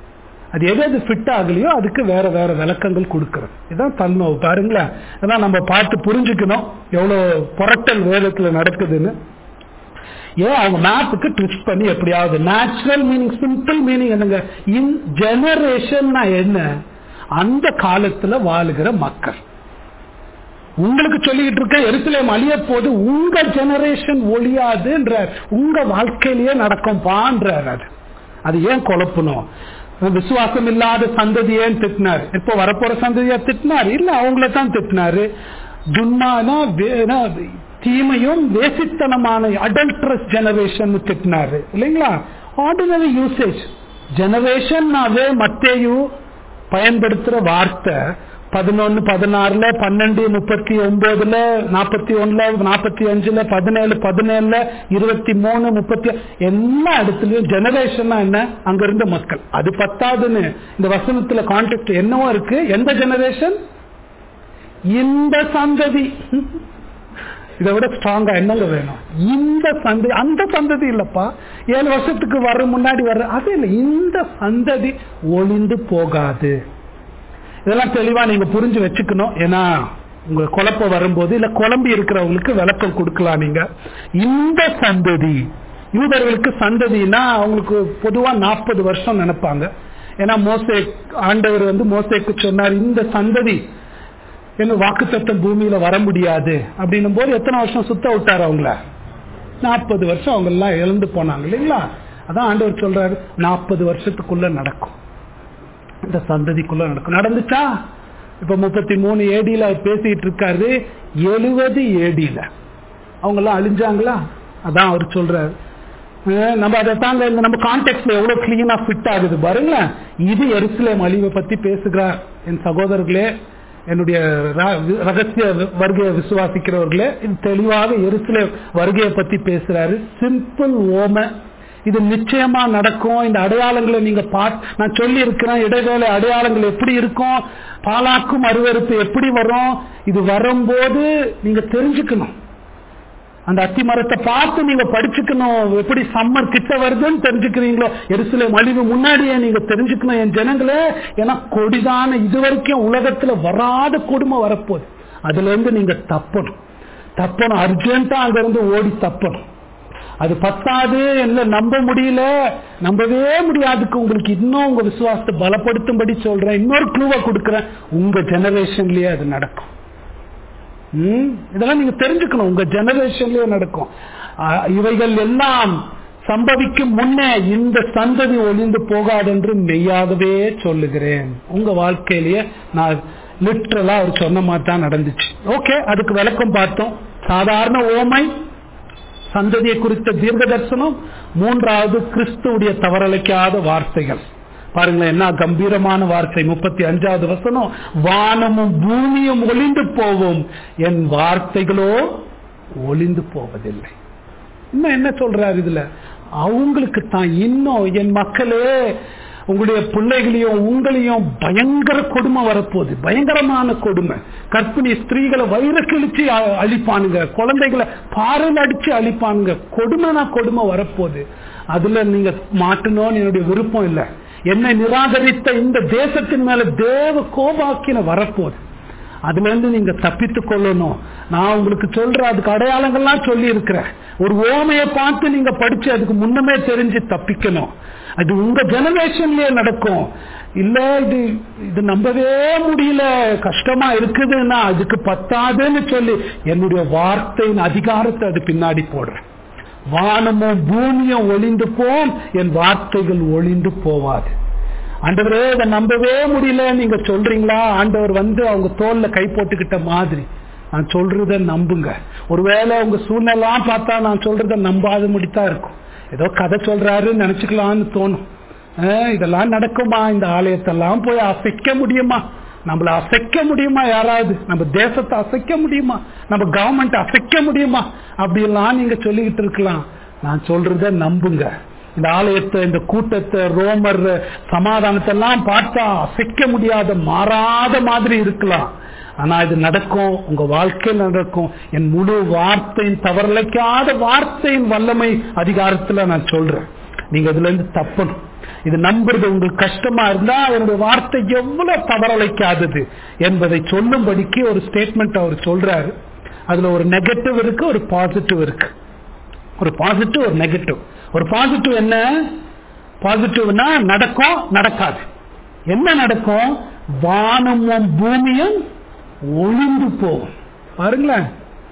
அது எது எது ஃபிட் ஆகலையோ அதுக்கு வேற வேற விளக்கங்கள் கொடுக்கறது இதான் தன்மை பாருங்களேன் அதான் நம்ம பார்த்து புரிஞ்சுக்கணும் எவ்வளவு புரட்டல் வேதத்துல நடக்குதுன்னு ஏன் அவங்க மேப்புக்கு ட்விஸ்ட் பண்ணி எப்படியாவது நேச்சுரல் மீனிங் சிம்பிள் மீனிங் என்னங்க இன் ஜெனரேஷன் என்ன அந்த காலத்துல வாழுகிற மக்கள் உங்களுக்கு சொல்லிக்கிட்டு இருக்க எருசலேம் அழிய போது உங்க ஜெனரேஷன் ஒழியாதுன்றார் உங்க வாழ்க்கையிலேயே நடக்கும்பான்றார் அது அது ஏன் குழப்பணும் விசுவாசம் இல்லாத சந்ததி ஏன் திட்டினார் இப்போ வரப்போற சந்ததியா திட்டினார் இல்ல அவங்கள தான் திட்டினாரு துன்மானா தீமையும் வேசித்தனமான அடல்ட்ரஸ் ஜெனரேஷன் திட்டினாரு இல்லைங்களா ஆர்டினரி யூசேஜ் ஜெனரேஷன்னாவே மத்தேயு பயன்படுத்துற வார்த்தை பதினொன்னு பதினாறுல பன்னெண்டு முப்பத்தி ஒன்பதுல நாற்பத்தி ஒண்ணுல நாற்பத்தி அஞ்சுல பதினேழு பதினேழுல இருபத்தி மூணு முப்பத்தி எல்லா இடத்துலயும் ஜெனரேஷன் என்ன அங்க இருந்த மக்கள் அது பத்தாதுன்னு இந்த வசனத்துல கான்டெக்ட் என்னவோ இருக்கு எந்த ஜெனரேஷன் இந்த சந்ததி இதை விட ஸ்ட்ராங்கா என்னங்க வேணும் இந்த சந்ததி அந்த சந்ததி இல்லப்பா ஏழு வருஷத்துக்கு வர முன்னாடி வர்ற அது இல்லை இந்த சந்ததி ஒளிந்து போகாது இதெல்லாம் தெளிவா நீங்க புரிஞ்சு வச்சுக்கணும் ஏன்னா உங்க குழப்பம் வரும்போது இல்ல குழம்பி இருக்கிறவங்களுக்கு விளக்கம் கொடுக்கலாம் நீங்க இந்த சந்ததி யூதர்களுக்கு சந்ததினா அவங்களுக்கு பொதுவா நாற்பது வருஷம் நினைப்பாங்க ஏன்னா மோசே ஆண்டவர் வந்து மோசேக்கு சொன்னார் இந்த சந்ததி என்ன வாக்கு தத்தம் பூமியில வர முடியாது அப்படின்னும் போது எத்தனை வருஷம் சுத்த விட்டாரு அவங்கள நாற்பது வருஷம் அவங்க எல்லாம் இழந்து போனாங்க இல்லைங்களா அதான் ஆண்டவர் சொல்றாரு நாற்பது வருஷத்துக்குள்ள நடக்கும் இந்த சந்ததிக்குள்ள நடக்கும் நடந்துச்சா இப்ப முப்பத்தி மூணு ஏடியில பேசிட்டு இருக்காரு எழுபது ஏடியில அவங்க எல்லாம் அழிஞ்சாங்களா அதான் அவர் சொல்றாரு நம்ம அதை தாங்க இந்த நம்ம கான்டெக்ட்ல எவ்வளவு கிளீனா ஃபிட் ஆகுது பாருங்களேன் இது எருசலேம் அழிவை பத்தி பேசுகிறார் என் சகோதரர்களே என்னுடைய ரகசிய வருகையை விசுவாசிக்கிறவர்களே இது தெளிவாக எருசலேம் வருகையை பத்தி பேசுறாரு சிம்பிள் ஓம இது நிச்சயமா நடக்கும் இந்த அடையாளங்களை நீங்க பார்த்து நான் சொல்லி இருக்கிறேன் இடைவேளை அடையாளங்கள் எப்படி இருக்கும் பாலாக்கும் அருவறுப்பு எப்படி வரும் இது வரும்போது நீங்க தெரிஞ்சுக்கணும் அந்த அத்தி மரத்தை பார்த்து நீங்க படிச்சுக்கணும் எப்படி சம்மர் கிட்ட வருதுன்னு தெரிஞ்சுக்கிறீங்களோ எரிசில மலிவு முன்னாடியே நீங்க தெரிஞ்சுக்கணும் என் ஜனங்களே ஏன்னா கொடிதான இது வரைக்கும் உலகத்துல வராத கொடுமை வரப்போகுது அதுல இருந்து நீங்க தப்பணும் தப்பணும் அர்ஜென்ட்டா அங்க இருந்து ஓடி தப்பணும் அது பத்தாது என்ன நம்ப முடியல நம்பவே முடியாதுக்கு உங்களுக்கு இன்னும் உங்க விசுவாசத்தை பலப்படுத்தும்படி சொல்றேன் இன்னொரு க்ளூவை கொடுக்குறேன் உங்க ஜெனரேஷன்லயே அது நடக்கும் இதெல்லாம் நீங்க தெரிஞ்சுக்கணும் உங்க ஜெனரேஷன்லயே நடக்கும் இவைகள் எல்லாம் சம்பவிக்கும் முன்னே இந்த சந்ததி ஒளிந்து போகாது என்று மெய்யாகவே சொல்லுகிறேன் உங்க வாழ்க்கையிலேயே நான் லிட்ரலா அவர் சொன்ன மாதிரி தான் நடந்துச்சு ஓகே அதுக்கு விளக்கம் பார்த்தோம் சாதாரண ஓமை சந்ததியை குறித்த தீர்க்க தரிசனம் மூன்றாவது கிறிஸ்துவுடைய தவறலைக்காத வார்த்தைகள் பாருங்களேன் என்ன கம்பீரமான வார்த்தை முப்பத்தி அஞ்சாவது வசனம் வானமும் பூமியும் ஒளிந்து போவோம் என் வார்த்தைகளோ ஒளிந்து போவதில்லை இன்னும் என்ன சொல்றாரு இதுல அவங்களுக்கு தான் இன்னும் என் மக்களே உங்களுடைய பிள்ளைகளையும் உங்களையும் பயங்கர கொடுமை வரப்போகுது பயங்கரமான கொடுமை கற்பிணி ஸ்திரீகளை வயிற கிழிச்சு அழிப்பானுங்க குழந்தைகளை பாறையில் அடிச்சு அழிப்பானுங்க கொடுமைனா கொடுமை வரப்போகுது அதுல நீங்க மாட்டணும்னு என்னுடைய விருப்பம் இல்லை என்னை நிராகரித்த இந்த தேசத்தின் மேல தேவ கோபாக்கின வரப்போகுது அதுல இருந்து நீங்க தப்பித்து கொள்ளணும் நான் உங்களுக்கு சொல்ற அதுக்கு அடையாளங்கள்லாம் சொல்லி இருக்கிறேன் ஒரு ஓமையை பார்த்து நீங்க படிச்சு அதுக்கு முன்னமே தெரிஞ்சு தப்பிக்கணும் அது உங்க ஜெனரேஷன்லயே நடக்கும் இல்ல இது இது நம்பவே முடியல கஷ்டமா இருக்குதுன்னா அதுக்கு பத்தாதுன்னு சொல்லி என்னுடைய வார்த்தையின் அதிகாரத்தை அது பின்னாடி போடுறேன் வானமும் பூமியும் ஒளிந்து போம் என் வார்த்தைகள் ஒளிந்து போவாது ஆண்டவரே இதை நம்பவே முடியல நீங்க சொல்றீங்களா ஆண்டவர் வந்து அவங்க தோல்ல கை போட்டுக்கிட்ட மாதிரி நான் சொல்றத நம்புங்க ஒருவேளை உங்க சூழ்நிலாம் பார்த்தா நான் சொல்றத நம்பாத முடித்தான் இருக்கும் ஏதோ கதை சொல்றாருன்னு நினைச்சுக்கலாம்னு தோணும் இதெல்லாம் நடக்குமா இந்த ஆலயத்தெல்லாம் போய் அசைக்க முடியுமா நம்மள அசைக்க முடியுமா யாராவது நம்ம தேசத்தை அசைக்க முடியுமா நம்ம கவர்மெண்ட் அசைக்க முடியுமா அப்படியெல்லாம் நீங்க சொல்லிக்கிட்டு இருக்கலாம் நான் சொல்றத நம்புங்க இந்த ஆலயத்தை இந்த கூட்டத்தை ரோமர் சமாதானத்தை எல்லாம் பார்த்தா அசைக்க முடியாத மாறாத மாதிரி இருக்கலாம் ஆனா இது நடக்கும் உங்க வாழ்க்கையில் நடக்கும் என் முழு வார்த்தையின் தவறலைக்காத வார்த்தையின் வல்லமை அதிகாரத்துல நான் சொல்றேன் நீங்க இதுல இருந்து தப்பணும் இது நம்புறது உங்களுக்கு கஷ்டமா இருந்தா அவருடைய வார்த்தை எவ்வளவு தவறலைக்காதது என்பதை சொல்லும்படிக்கு ஒரு ஸ்டேட்மெண்ட் அவர் சொல்றாரு அதுல ஒரு நெகட்டிவ் இருக்கு ஒரு பாசிட்டிவ் இருக்கு ஒரு பாசிட்டிவ் ஒரு நெகட்டிவ் ஒரு பாசிட்டிவ் என்ன பாசிட்டிவ்னா நடக்கும் நடக்காது என்ன நடக்கும் வானமும் பூமியும் ஒளிந்து போகும் பாருங்களேன்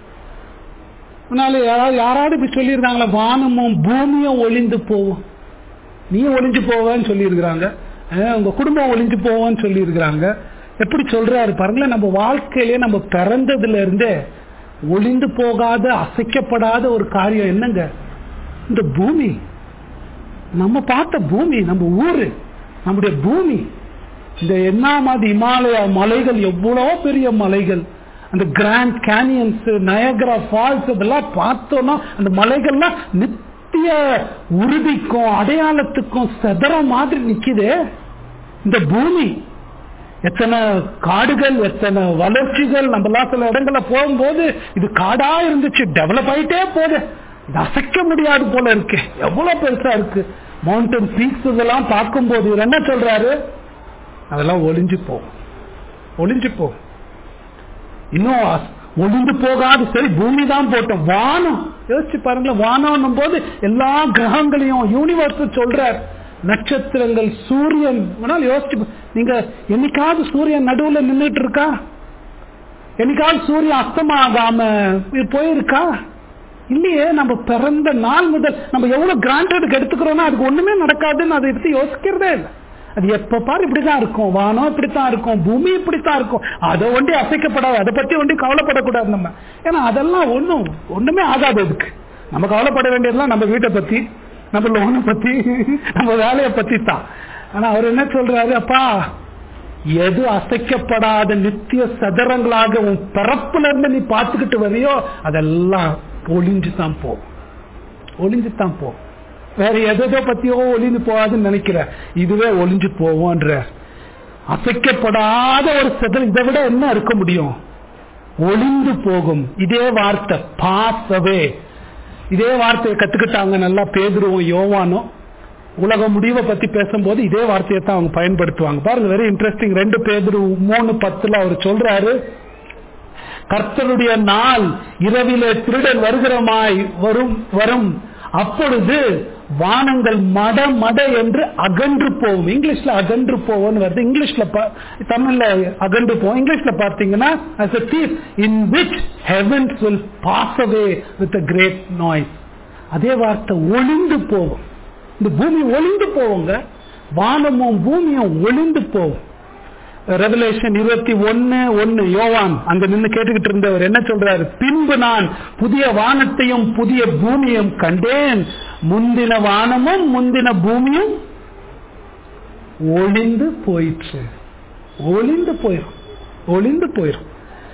முன்னால யாராவது யாராவது இப்படி சொல்லியிருக்காங்களா வானமும் பூமியும் ஒளிந்து போவோம் நீ ஒளிஞ்சு போவேன்னு சொல்லியிருக்கிறாங்க அஹ் உங்க குடும்பம் ஒளிஞ்சு போவோன்னு சொல்லியிருக்கிறாங்க எப்படி சொல்றாரு பாருங்களேன் நம்ம வாழ்க்கையிலே நம்ம பிறந்ததுல இருந்தே ஒளிந்து போகாத அசைக்கப்படாத ஒரு காரியம் என்னங்க இந்த பூமி நம்ம பார்த்த பூமி நம்ம ஊரு நம்முடைய பூமி இந்த என்ன மாதிரி இமாலய மலைகள் எவ்வளோ பெரிய மலைகள் அந்த கிராண்ட் கேனியன்ஸ் நயகரா ஃபால்ஸ் இதெல்லாம் பார்த்தோம்னா அந்த மலைகள்லாம் நித்திய உறுதிக்கும் அடையாளத்துக்கும் செதற மாதிரி நிக்குதே இந்த பூமி எத்தனை காடுகள் எத்தனை வளர்ச்சிகள் நம்மலாம் சில இடங்கள்ல போகும்போது இது காடா இருந்துச்சு டெவலப் ஆயிட்டே போகுது இது அசைக்க முடியாது போல இருக்கு எவ்வளவு பெருசா இருக்கு மவுண்டன் பீக்ஸ் இதெல்லாம் பார்க்கும்போது இவர் என்ன சொல்றாரு அதெல்லாம் ஒளிஞ்சு போகும் ஒளிஞ்சு போகும் இன்னும் அஸ்- ஒளிந்து போகாது சரி பூமி தான் போட்டோம் வானம் யோசிச்சு பாருங்களேன் வானம் போது எல்லா கிரகங்களையும் யூனிவர்ஸ் சொல்றார் நட்சத்திரங்கள் சூரியன் வேணாலும் யோசிச்சு பா- நீங்க என்னைக்காவது சூரியன் நடுவுல நின்றுட்டு இருக்கா என்னைக்காவது சூரியன் அஸ்தமாகாம இது போயிருக்கா இல்லையே நம்ம பிறந்த நாள் முதல் நம்ம எவ்வளவு கிராண்டடுக்கு எடுத்துக்கிறோம்னா அதுக்கு ஒண்ணுமே நடக்காதுன்னு அதை பத்தி யோசிக்கிறதே இல்லை அது எப்ப பாரு இப்படிதான் இருக்கும் வானம் இப்படித்தான் இருக்கும் பூமி இப்படித்தான் இருக்கும் அதை ஒண்டி அசைக்கப்படாது அதை பத்தி ஒண்டி கவலைப்படக்கூடாது நம்ம ஏன்னா அதெல்லாம் ஒண்ணும் ஒண்ணுமே ஆகாது அதுக்கு நம்ம கவலைப்பட வேண்டியதெல்லாம் நம்ம வீட்டை பத்தி நம்ம லோனை பத்தி நம்ம வேலையை பத்தி தான் ஆனா அவர் என்ன சொல்றாரு அப்பா எது அசைக்கப்படாத நித்திய சதுரங்களாக உன் பிறப்புல இருந்து நீ பார்த்துக்கிட்டு வரையோ அதெல்லாம் ஒளிஞ்சு தான் போ ஒளிஞ்சு தான் போ வேற எதோ பத்தியோ ஒளிந்து போகாதுன்னு நினைக்கிற இதுவே ஒளிஞ்சு போவோன்ற அசைக்கப்படாத ஒரு செதல் இதை விட என்ன இருக்க முடியும் ஒளிந்து போகும் இதே வார்த்தை பாசவே இதே வார்த்தையை கத்துக்கிட்டாங்க நல்லா பேதுருவோம் யோவானும் உலக முடிவை பத்தி பேசும்போது இதே வார்த்தையை தான் அவங்க பயன்படுத்துவாங்க பாருங்க வெரி இன்ட்ரெஸ்டிங் ரெண்டு பேதுரு மூணு பத்துல அவர் சொல்றாரு கர்த்தருடைய நாள் இரவிலே திருடன் வருகிறமாய் வரும் வரும் அப்பொழுது வானங்கள் மட மட என்று அகன்று போகும் இங்கிலீஷ்ல அகன்று போவோம்னு வருது இங்கிலீஷ்ல பா- தமிழ்ல அகன்று போவோம் இங்கிலீஷ்ல பார்த்தீங்கன்னா as a thief in which heavens will pass away with a great noise அதே வார்த்தை ஒளிந்து போகும் இந்த பூமி ஒளிந்து போவோங்க வானமும் பூமியும் ஒளிந்து போகும் ரெவலேஷன் இருபத்தி ஒன்னு ஒன்னு யோவான் அங்க நின்னு கேட்டுக்கிட்டு இருந்தவர் என்ன சொல்றாரு பின்பு நான் புதிய வானத்தையும் புதிய பூமியும் கண்டேன் முந்தின வானமும் முந்தின பூமியும் ஒளிந்து போயிற்று ஒளிந்து போயிரும் ஒளிந்து போயிரும்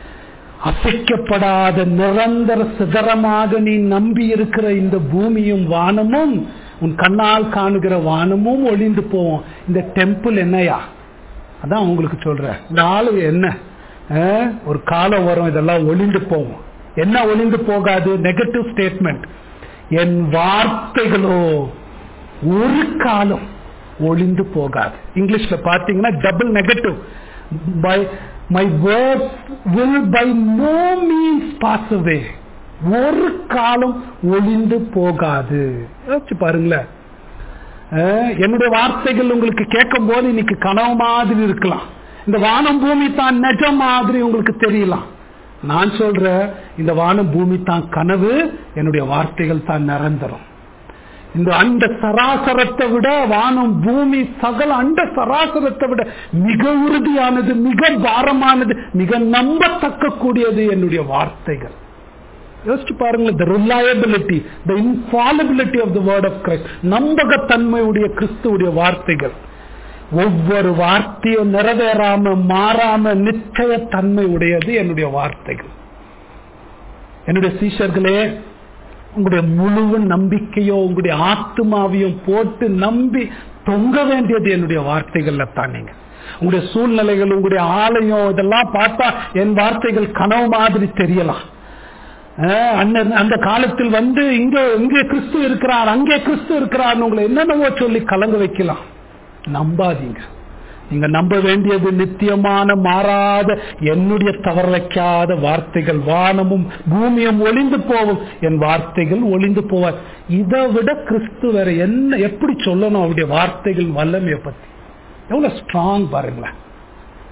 அசைக்கப்படாத நிரந்தர சிதறமாக நீ நம்பி இருக்கிற இந்த பூமியும் வானமும் உன் கண்ணால் காணுகிற வானமும் ஒளிந்து போவோம் இந்த டெம்பிள் என்னையா அதான் உங்களுக்கு சொல்றேன் இந்த ஆளு என்ன அஹ், ஒரு காலம் வரும் இதெல்லாம் ஒளிந்து போகும் என்ன ஒளிந்து போகாது நெகட்டிவ் ஸ்டேட்மெண்ட் என் வார்த்தைகளோ ஒரு காலம் ஒளிந்து போகாது இங்கிலீஷ்ல பார்த்தீங்கன்னா double negative by my word will by no means pass away ஒரு காலம் ஒளிந்து போகாது யோசிச்சு பாருங்களேன் அஹ், என்னுடைய வார்த்தைகள் உங்களுக்கு கேட்கும் போது இன்னைக்கு கனவு மாதிரி இருக்கலாம் இந்த வானம் பூமி தான் நிஜம் மாதிரி உங்களுக்கு தெரியலாம் நான் சொல்றேன் இந்த வானம் பூமி தான் கனவு என்னுடைய வார்த்தைகள் தான் நிரந்தரம் இந்த அண்ட சராசரத்தை விட வானம் பூமி சகல அண்ட சராசரத்தை விட மிக உறுதியானது மிக பாரமானது மிக நம்பத்தக்க கூடியது என்னுடைய வார்த்தைகள் யோசிச்சு பாருங்களேன் the reliability the infallibility of the word of Christ நம்பகத்தன்மையுடைய கிறிஸ்துவுடைய வார்த்தைகள் ஒவ்வொரு வார்த்தையும் நிறைவேறாம மாறாம நிச்சய தன்மை உடையது என்னுடைய வார்த்தைகள் என்னுடைய சீஷர்களே உங்களுடைய முழு நம்பிக்கையோ உங்களுடைய ஆத்மாவையும் போட்டு நம்பி தொங்க வேண்டியது என்னுடைய வார்த்தைகள்ல தான் நீங்க உங்களுடைய சூழ்நிலைகள் உங்களுடைய ஆலயம் இதெல்லாம் பார்த்தா என் வார்த்தைகள் கனவு மாதிரி தெரியலாம் அஹ் அந்த அந்த காலத்தில் வந்து இங்க இங்கே கிறிஸ்து இருக்கிறார் அங்கே கிறிஸ்து இருக்கிறார் உங்களை என்னென்னவோ சொல்லி கலங்க வைக்கலாம் நம்பாதீங்க நீங்க நம்ப வேண்டியது நித்தியமான மாறாத என்னுடைய தவறலைக்காத வார்த்தைகள் வானமும் பூமியும் ஒளிந்து போகும் என் வார்த்தைகள் ஒளிந்து போவார் இதை விட கிறிஸ்து வேற என்ன எப்படி சொல்லணும் அவருடைய வார்த்தைகள் வல்லமையை பத்தி எவ்வளவு ஸ்ட்ராங் பாருங்களேன்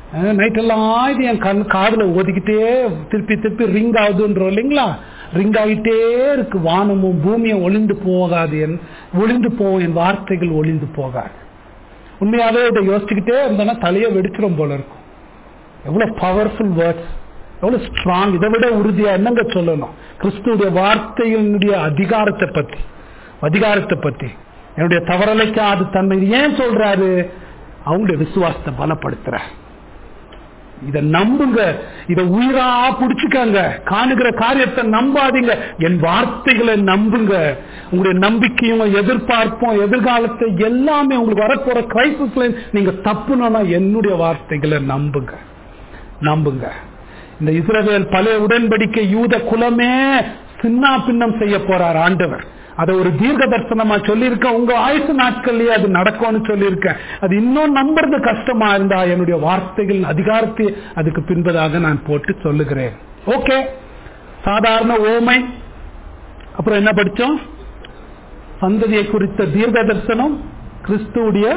நைட்டெல்லாம் இது என் கண் காதுல ஒதுக்கிட்டே திருப்பி திருப்பி ரிங் ஆகுதுன்றோம் இல்லைங்களா ரிங் ஆகிட்டே இருக்கு வானமும் பூமியும் ஒளிந்து போகாது என் ஒளிந்து போகும் என் வார்த்தைகள் ஒளிந்து போகாது உண்மையாவே இதை யோசிச்சுக்கிட்டே இருந்தோம்னா தலையை வெடிச்சிடும் போல இருக்கும் எவ்வளவு பவர்ஃபுல் வேர்ட்ஸ் எவ்வளவு ஸ்ட்ராங் இதை விட உறுதியா என்னங்க சொல்லணும் கிறிஸ்துடைய வார்த்தையினுடைய அதிகாரத்தை பத்தி அதிகாரத்தை பத்தி என்னுடைய தவறலைக்காது தன்மை இது ஏன் சொல்றாரு அவங்களுடைய விசுவாசத்தை பலப்படுத்துற இத நம்புங்க இத உயிரா புடிச்சுக்கங்க காணுகிற காரியத்தை நம்பாதீங்க என் வார்த்தைகளை நம்புங்க உங்களுடைய நம்பிக்கையும் எதிர்பார்ப்பும் எதிர்காலத்தை எல்லாமே உங்களுக்கு வரப்போற கிரைசிஸ்ல நீங்க தப்புனா என்னுடைய வார்த்தைகளை நம்புங்க நம்புங்க இந்த இஸ்ரவேல் பழைய உடன்படிக்கை யூத குலமே சின்னா பின்னம் செய்ய போறார் ஆண்டவர் அதை ஒரு தீர்க்க தரிசனமா சொல்லியிருக்கேன் உங்க ஆயுசு நாட்கள்லயே அது நடக்கும்னு சொல்லியிருக்கேன் அது இன்னும் நம்புறது கஷ்டமா இருந்தா என்னுடைய வார்த்தைகள் அதிகாரத்தை அதுக்கு பின்பதாக நான் போட்டு சொல்லுகிறேன் ஓகே சாதாரண ஓமை அப்புறம் என்ன படிச்சோம் சந்ததியை குறித்த தீர்க்க தரிசனம் கிறிஸ்துவுடைய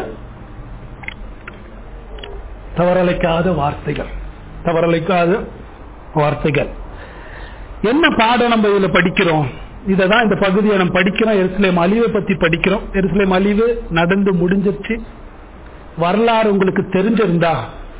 தவறலைக்காத வார்த்தைகள் தவறலைக்காத வார்த்தைகள் என்ன பாடம் நம்ம இதுல படிக்கிறோம் இததான் இந்த பகுதியை நம்ம படிக்கிறோம் எருசலேம் அழிவை பத்தி படிக்கிறோம் எருசலேம் அழிவு நடந்து முடிஞ்சிருச்சு வரலாறு உங்களுக்கு தெரிஞ்சிருந்தா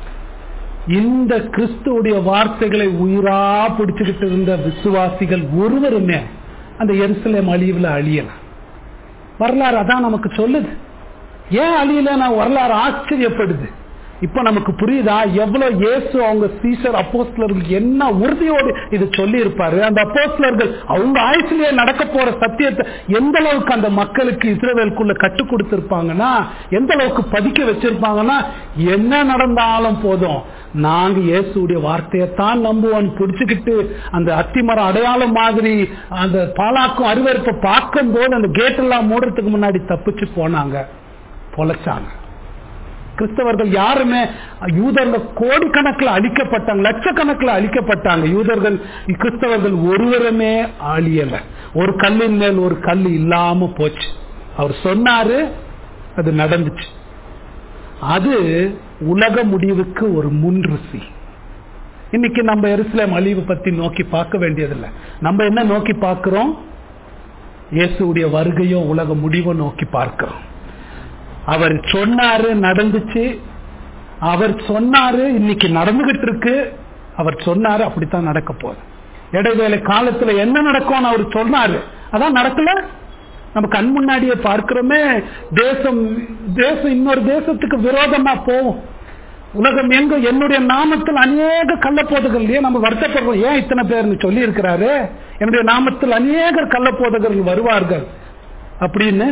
இந்த கிறிஸ்துவுடைய வார்த்தைகளை உயிரா பிடிச்சுக்கிட்டு இருந்த விசுவாசிகள் ஒருவருமே அந்த எருசலேம் அழிவுல அழியல வரலாறு அதான் நமக்கு சொல்லுது ஏன் அழியல நான் வரலாறு ஆச்சரியப்படுது இப்ப நமக்கு புரியுதா எவ்வளவு இயேசு அவங்க சீசர் அப்போஸ்லர்கள் என்ன உறுதியோடு இது சொல்லி இருப்பாரு அந்த அப்போஸ்லர்கள் அவங்க ஆயுசிலேயே நடக்க போற சத்தியத்தை எந்த அளவுக்கு அந்த மக்களுக்கு இஸ்ரேலுக்குள்ள கற்றுக் கொடுத்திருப்பாங்கன்னா எந்த அளவுக்கு பதிக்க வச்சிருப்பாங்கன்னா என்ன நடந்தாலும் போதும் நாங்க இயேசுடைய வார்த்தையத்தான் நம்புவோம் பிடிச்சுக்கிட்டு அந்த அத்திமரம் அடையாளம் மாதிரி அந்த பாலாக்கும் அருவறுப்பை பார்க்கும் போது அந்த கேட் எல்லாம் மூடுறதுக்கு முன்னாடி தப்பிச்சு போனாங்க பொழைச்சாங்க கிறிஸ்தவர்கள் யாருமே யூதர்கள் கோடிக்கணக்கில் அழிக்கப்பட்டாங்க லட்சக்கணக்கில் அழிக்கப்பட்டாங்க யூதர்கள் கிறிஸ்தவர்கள் ஒருவருமே அழியல ஒரு கல்லின் மேல் ஒரு கல் இல்லாம போச்சு அவர் சொன்னாரு அது நடந்துச்சு அது உலக முடிவுக்கு ஒரு முன் ருசி இன்னைக்கு நம்ம எருசலேம் அழிவு பத்தி நோக்கி பார்க்க வேண்டியதில்லை நம்ம என்ன நோக்கி பார்க்கிறோம் இயேசுடைய வருகையோ உலக முடிவோ நோக்கி பார்க்கிறோம் அவர் சொன்னாரு நடந்துச்சு அவர் சொன்னாரு இன்னைக்கு நடந்துகிட்டு இருக்கு அவர் சொன்னாரு அப்படித்தான் நடக்க போகுது இடைவேளை காலத்துல என்ன நடக்கும்னு அவர் சொன்னாரு அதான் நடக்கல நம்ம கண் முன்னாடியே பார்க்கிறோமே தேசம் தேசம் இன்னொரு தேசத்துக்கு விரோதமா போகும் உலகம் எங்க என்னுடைய நாமத்தில் அநேக கள்ளப்போதகர்களையே நம்ம வருத்தப்படுறோம் ஏன் இத்தனை பேர்னு சொல்லி இருக்கிறாரு என்னுடைய நாமத்தில் அநேக கள்ளப்போதகர்கள் வருவார்கள் அப்படின்னு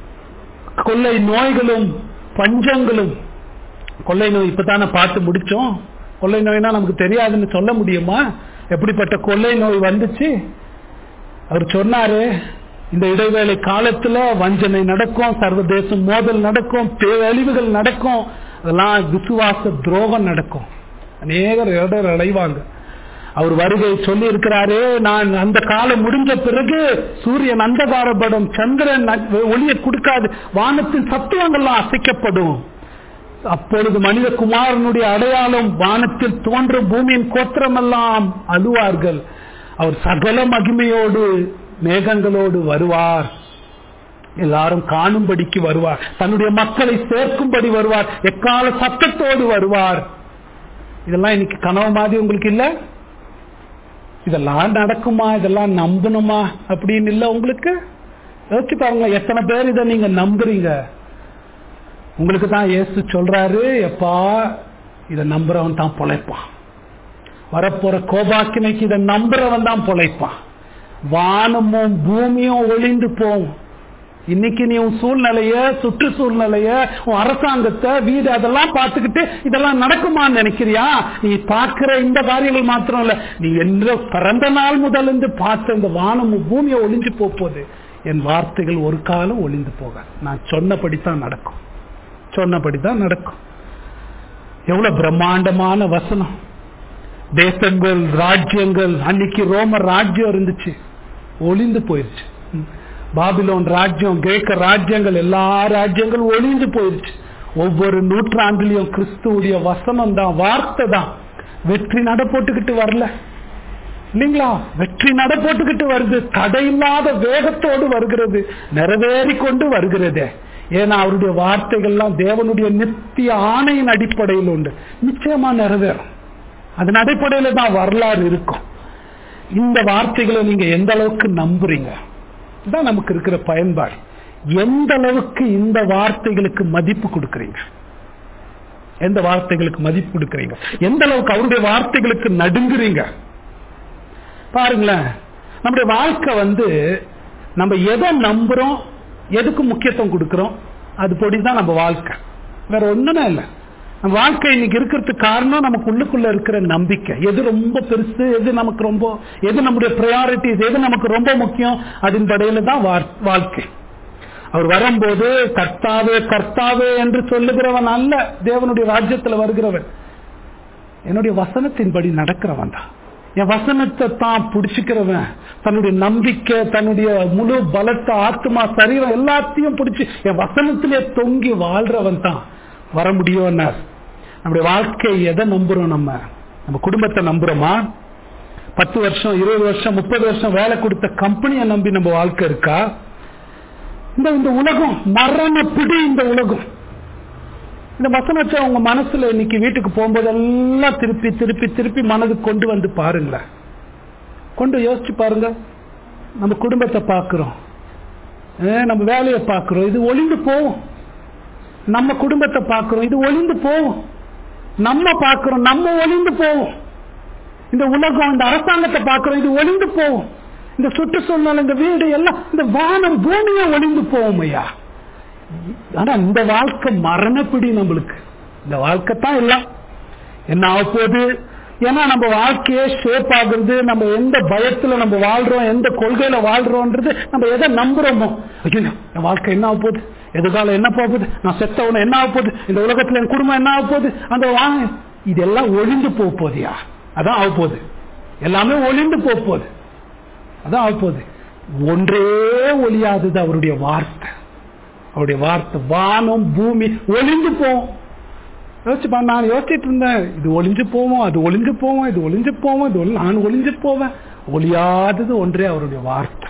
கொள்ளை நோய்களும் பஞ்சங்களும் கொள்ளை நோய் இப்பதானே பார்த்து முடிச்சோம் கொள்ளை நோய்னா நமக்கு தெரியாதுன்னு சொல்ல முடியுமா எப்படிப்பட்ட கொள்ளை நோய் வந்துச்சு அவர் சொன்னாரு இந்த இடைவேளை காலத்துல வஞ்சனை நடக்கும் சர்வதேச மோதல் நடக்கும் பேரழிவுகள் நடக்கும் அதெல்லாம் விசுவாச துரோகம் நடக்கும் அநேகர் இடர் அடைவாங்க அவர் வருகை சொல்லி இருக்கிறாரு நான் அந்த காலம் முடிஞ்ச பிறகு சூரியன் அந்தகாரப்படும் சந்திரன் ஒளியை கொடுக்காது வானத்தின் சத்துவங்கள்லாம் அசைக்கப்படும் அப்பொழுது மனித குமாரனுடைய அடையாளம் வானத்தில் தோன்றும் பூமியின் கோத்திரமெல்லாம் அழுவார்கள் அவர் சகல மகிமையோடு மேகங்களோடு வருவார் எல்லாரும் காணும்படிக்கு வருவார் தன்னுடைய மக்களை சேர்க்கும்படி வருவார் எக்கால சத்தத்தோடு வருவார் இதெல்லாம் இன்னைக்கு கனவு மாதிரி உங்களுக்கு இல்ல இதெல்லாம் நடக்குமா இதெல்லாம் நம்பணுமா அப்படின்னு இல்ல உங்களுக்கு யோசிச்சு பாருங்க எத்தனை பேர் இதை நீங்க நம்புறீங்க உங்களுக்கு தான் ஏசு சொல்றாரு எப்பா இதை நம்புறவன் தான் பொழைப்பான் வரப்போற கோபாக்கினைக்கு இதை நம்புறவன் தான் பொழைப்பான் வானமும் பூமியும் ஒளிந்து போகும் இன்னைக்கு நீ உன் சூழ்நிலைய சுற்று சூழ்நிலைய உன் அரசாங்கத்தை வீடு அதெல்லாம் பார்த்துக்கிட்டு இதெல்லாம் நடக்குமான்னு நினைக்கிறியா நீ பார்க்கிற இந்த காரியங்கள் மாத்திரம் இல்ல நீ என்ற பிறந்த நாள் முதல் இருந்து பார்த்த இந்த வானமும் பூமியை ஒளிஞ்சு போகுது என் வார்த்தைகள் ஒரு காலம் ஒளிந்து போக நான் சொன்னபடித்தான் நடக்கும் சொன்னபடிதான் நடக்கும் எவ்வளவு பிரம்மாண்டமான வசனம் தேசங்கள் ராஜ்யங்கள் அன்னைக்கு ரோம ராஜ்யம் இருந்துச்சு ஒளிந்து போயிருச்சு பாபிலோன் ராஜ்யம் கிரேக்க ராஜ்யங்கள் எல்லா ராஜ்யங்களும் ஒளிந்து போயிருச்சு ஒவ்வொரு நூற்றாண்டிலையும் கிறிஸ்துவுடைய வசனம் தான் வார்த்தை தான் வெற்றி நட போட்டுக்கிட்டு வரல இல்லைங்களா வெற்றி நட போட்டுக்கிட்டு வருது தடையில்லாத வேகத்தோடு வருகிறது நிறைவேறி கொண்டு வருகிறதே ஏன்னா அவருடைய வார்த்தைகள்லாம் தேவனுடைய நித்திய ஆணையின் அடிப்படையில் உண்டு நிச்சயமா நிறைவேறும் அதன் அடிப்படையில தான் வரலாறு இருக்கும் இந்த வார்த்தைகளை நீங்க எந்த அளவுக்கு நம்புறீங்க தான் நமக்கு இருக்கிற பயன்பாடு எந்த அளவுக்கு இந்த வார்த்தைகளுக்கு மதிப்பு கொடுக்கறீங்க எந்த வார்த்தைகளுக்கு மதிப்பு கொடுக்கறீங்க எந்த அளவுக்கு அவருடைய வார்த்தைகளுக்கு நடுங்குறீங்க பாருங்களேன் நம்முடைய வாழ்க்கை வந்து நம்ம எதை நம்புறோம் எதுக்கு முக்கியத்துவம் கொடுக்கிறோம் அது பொடிதான் நம்ம வாழ்க்கை வேற ஒண்ணுமே இல்லை நம்ம வாழ்க்கை இன்னைக்கு இருக்கிறதுக்கு காரணம் நமக்கு உள்ளுக்குள்ள இருக்கிற நம்பிக்கை எது ரொம்ப பெருசு எது நமக்கு ரொம்ப எது நம்முடைய ப்ரையாரிட்டிஸ் எது நமக்கு ரொம்ப முக்கியம் அதன் படையில தான் வாழ்க்கை அவர் வரும்போது கர்த்தாவே கர்த்தாவே என்று சொல்லுகிறவன் அல்ல தேவனுடைய ராஜ்யத்தில் வருகிறவன் என்னுடைய வசனத்தின்படி நடக்கிறவன் தான் என் வசனத்தை தான் பிடிச்சுக்கிறவன் தன்னுடைய நம்பிக்கை தன்னுடைய முழு பலத்தை ஆத்மா சரீரம் எல்லாத்தையும் பிடிச்சி என் வசனத்திலே தொங்கி வாழ்றவன் தான் வர முடியும் நம்முடைய வாழ்க்கை எதை நம்புறோம் நம்ம நம்ம குடும்பத்தை நம்புறோமா பத்து வருஷம் இருபது வருஷம் முப்பது வருஷம் வேலை கொடுத்த கம்பெனியை நம்பி நம்ம வாழ்க்கை இருக்கா இந்த இந்த உலகம் மரண பிடி இந்த உலகம் இந்த வசனத்தை உங்க மனசுல இன்னைக்கு வீட்டுக்கு போகும்போதெல்லாம் திருப்பி திருப்பி திருப்பி மனதுக்கு கொண்டு வந்து பாருங்களேன் கொண்டு யோசிச்சு பாருங்க நம்ம குடும்பத்தை பார்க்கிறோம் நம்ம வேலையை பார்க்கிறோம் இது ஒளிந்து போகும் நம்ம குடும்பத்தை பார்க்கிறோம் இது ஒளிந்து போகும் நம்ம பார்க்கிறோம் நம்ம ஒளிந்து போவோம் இந்த உலகம் இந்த அரசாங்கத்தை பார்க்கிறோம் இது ஒளிந்து போகும் இந்த சுற்றுச்சூழல் இந்த வீடு எல்லாம் இந்த வானம் பூமியை ஒளிந்து போவோம் ஐயா ஆனா இந்த வாழ்க்கை மரணப்பிடி நம்மளுக்கு இந்த வாழ்க்கை தான் எல்லாம் என்ன ஆக போகுது ஏன்னா நம்ம வாழ்க்கையே ஷேப் ஆகுறது நம்ம எந்த பயத்துல நம்ம வாழ்றோம் எந்த கொள்கையில வாழ்றோம்ன்றது நம்ம எதை நம்புறோமோ ஐயோ என் வாழ்க்கை என்ன ஆக போகுது எதிர்காலம் என்ன போகுது நான் செத்தவன என்ன ஆக போகுது இந்த உலகத்துல என் குடும்பம் என்ன ஆக போகுது அந்த வாங்க இதெல்லாம் ஒளிந்து போக போகுதியா அதான் ஆக போகுது எல்லாமே ஒளிந்து போக போகுது அதான் ஆக போகுது ஒன்றே ஒளியாதது அவருடைய வார்த்தை அவருடைய வார்த்தை வானம் பூமி ஒளிந்து போவோம் யோசிச்சு நான் யோசிச்சுட்டு இருந்தேன் இது ஒளிஞ்சு போவோம் அது ஒளிஞ்சு போவோம் இது ஒளிஞ்சு போவோம் இது நான் ஒளிஞ்சு போவேன் ஒளியாதது ஒன்றே அவருடைய வார்த்தை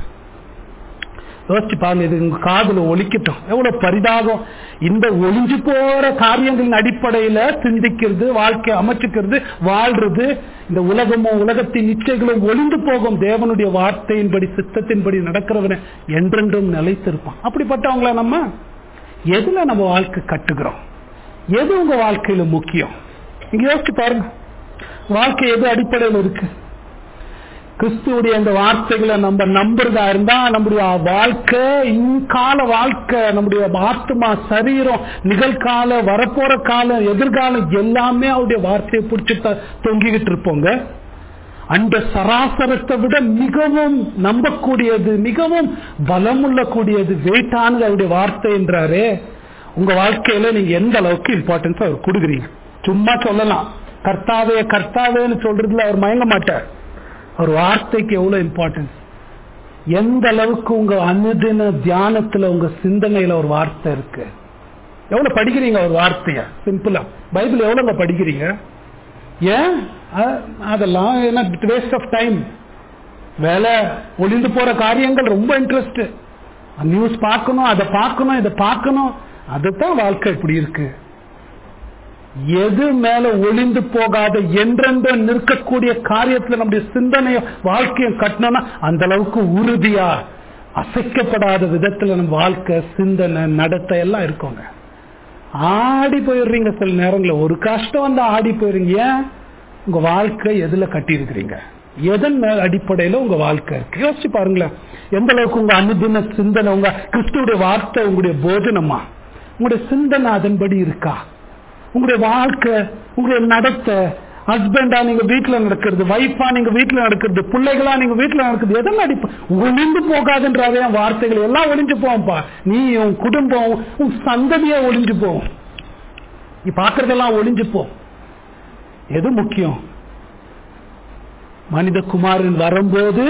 யோசிச்சு பாருங்க இது உங்க காதுல ஒலிக்கட்டும் எவ்வளவு பரிதாபம் இந்த ஒளிஞ்சு போற காரியங்களின் அடிப்படையில சிந்திக்கிறது வாழ்க்கை அமைச்சுக்கிறது வாழ்றது இந்த உலகமும் உலகத்தின் இச்சைகளும் ஒளிந்து போகும் தேவனுடைய வார்த்தையின்படி சித்தத்தின்படி நடக்கிறவனை என்றென்றும் நிலைத்திருப்பான் அப்படிப்பட்டவங்கள நம்ம எதுல நம்ம வாழ்க்கை கட்டுகிறோம் எது உங்க வாழ்க்கையில முக்கியம் நீங்க யோசிச்சு பாருங்க வாழ்க்கை எது அடிப்படையில் இருக்கு கிறிஸ்துவுடைய அந்த வார்த்தைகளை நம்ம நம்புறதா இருந்தா நம்முடைய வாழ்க்கை இன்கால வாழ்க்கை நம்முடைய ஆத்மா சரீரம் நிகழ்கால வரப்போற காலம் எதிர்காலம் எல்லாமே அவருடைய வார்த்தையை பிடிச்சி தொங்கிக்கிட்டு இருப்போங்க அந்த சராசரத்தை விட மிகவும் நம்பக்கூடியது மிகவும் பலமுள்ள கூடியது வெயிட்டானது அவருடைய வார்த்தை என்றாரே உங்க வாழ்க்கையில நீங்க எந்த அளவுக்கு இம்பார்ட்டன்ஸ் அவர் கொடுக்குறீங்க சும்மா சொல்லலாம் கர்த்தாவே கர்த்தாவேன்னு சொல்றதுல அவர் மயங்க மாட்டார் அவர் வார்த்தைக்கு எவ்வளவு இம்பார்ட்டன்ஸ் எந்த அளவுக்கு உங்க அனுதின தியானத்துல உங்க சிந்தனையில ஒரு வார்த்தை இருக்கு எவ்வளவு படிக்கிறீங்க ஒரு வார்த்தைய சிம்பிளா பைபிள் எவ்வளவுங்க படிக்கிறீங்க ஏன் அதெல்லாம் என்ன வேஸ்ட் ஆஃப் டைம் வேலை ஒளிந்து போற காரியங்கள் ரொம்ப இன்ட்ரெஸ்ட் நியூஸ் பார்க்கணும் அதை பார்க்கணும் இதை பார்க்கணும் அதுதான் வாழ்க்கை இப்படி இருக்கு எது மேல ஒளிந்து போகாத என்றென்றும் நிற்கக்கூடிய காரியத்துல நம்முடைய சிந்தனைய வாழ்க்கையும் கட்டணும்னா அந்த அளவுக்கு உறுதியா அசைக்கப்படாத விதத்துல நம்ம வாழ்க்கை சிந்தனை நடத்தை எல்லாம் இருக்குங்க ஆடி போயிடுறீங்க சில நேரங்களில் ஒரு கஷ்டம் வந்து ஆடி போயிடுறீங்க ஏன் உங்க வாழ்க்கை எதுல கட்டி இருக்கிறீங்க எதன் மேல் அடிப்படையில உங்க வாழ்க்கை இருக்கு யோசிச்சு பாருங்களேன் எந்த அளவுக்கு உங்க அனுதின சிந்தனை உங்க கிறிஸ்துடைய வார்த்தை உங்களுடைய போஜனமா உங்களுடைய சிந்தனை அதன்படி இருக்கா உங்களுடைய வாழ்க்கை உங்களுடைய நடத்த ஹஸ்பண்டா நீங்க வீட்டுல நடக்கிறது வைஃபா நீங்க வீட்டுல நடக்கிறது பிள்ளைகளா நீங்க வீட்டுல நடக்கிறது எதெல்லாம் அடிப்ப ஒளிந்து போகாதுன்றாவே வார்த்தைகள் எல்லாம் ஒளிஞ்சு போவோம்ப்பா நீ உன் குடும்பம் உன் சந்ததியே ஒளிஞ்சு போகும் நீ பாக்குறதெல்லாம் ஒளிஞ்சு போ எது முக்கியம் மனித குமாரன் வரும்போது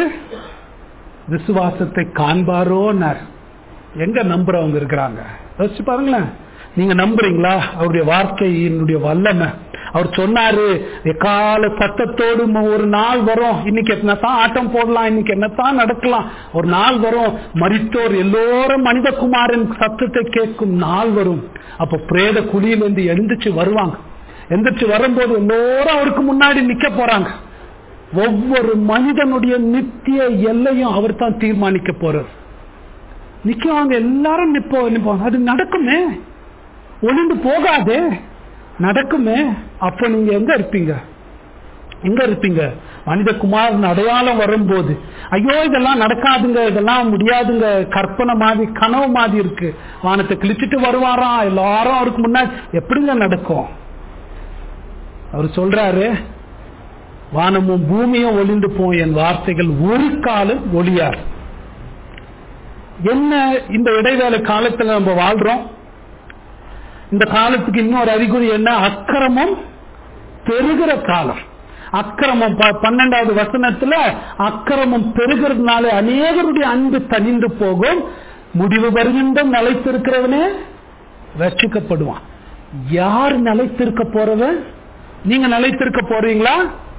விசுவாசத்தை காண்பாரோன்னார் எங்க நம்புறவங்க இருக்கிறாங்க யோசிச்சு பாருங்களேன் நீங்க நம்புறீங்களா அவருடைய வார்த்தையினுடைய வல்லமை அவர் சொன்னாரு எக்கால சத்தத்தோடு ம- ஒரு நாள் வரும் இன்னைக்கு என்னத்தான் ஆட்டம் போடலாம் இன்னைக்கு என்னத்தான் நடக்கலாம் ஒரு நாள் வரும் மரித்தோர் எல்லோரும் மனிதகுமாரன் சத்தத்தை கேட்கும் நாள் வரும் அப்ப பிரேத குழியிலிருந்து எழுந்துச்சு வருவாங்க எந்திரிச்சு வரும்போது எல்லோரும் அவருக்கு முன்னாடி நிக்க போறாங்க ஒவ்வொரு மனிதனுடைய நித்திய எல்லையும் அவர் தான் தீர்மானிக்க போறார் நிக்கவங்க எல்லாரும் நிப்போ நிப்போம் அது நடக்குமே ஒளிந்து போகாதே நடக்குமே அப்ப நீங்க எங்க இருப்பீங்க எங்க இருப்பீங்க மனிதகுமாரன் அடையாளம் வரும்போது ஐயோ இதெல்லாம் நடக்காதுங்க இதெல்லாம் முடியாதுங்க கற்பனை மாதிரி கனவு மாதிரி இருக்கு வானத்தை கிழிச்சிட்டு வருவாராம் எல்லாரும் அவருக்கு முன்னாடி எப்படிங்க நடக்கும் அவர் சொல்றாரு வானமும் பூமியும் ஒளிந்து போய் என் வார்த்தைகள் ஒரு காலம் ஒளியார் என்ன இந்த இடைவேளை காலத்துல நம்ம வாழ்றோம் இந்த காலத்துக்கு இன்னொரு அறிகுறி என்ன அக்கிரமம் பெருகிற காலம் அக்கிரமம் ப- பன்னெண்டாவது வசனத்துல அக்கிரமம் பெருகிறதுனால அநேகருடைய அன்பு தனிந்து போகும் முடிவு வருகின்ற நிலைத்திருக்கிறவனே ரட்சிக்கப்படுவான் யார் நிலைத்திருக்க போறவன் நீங்க நிலைத்திருக்க போறீங்களா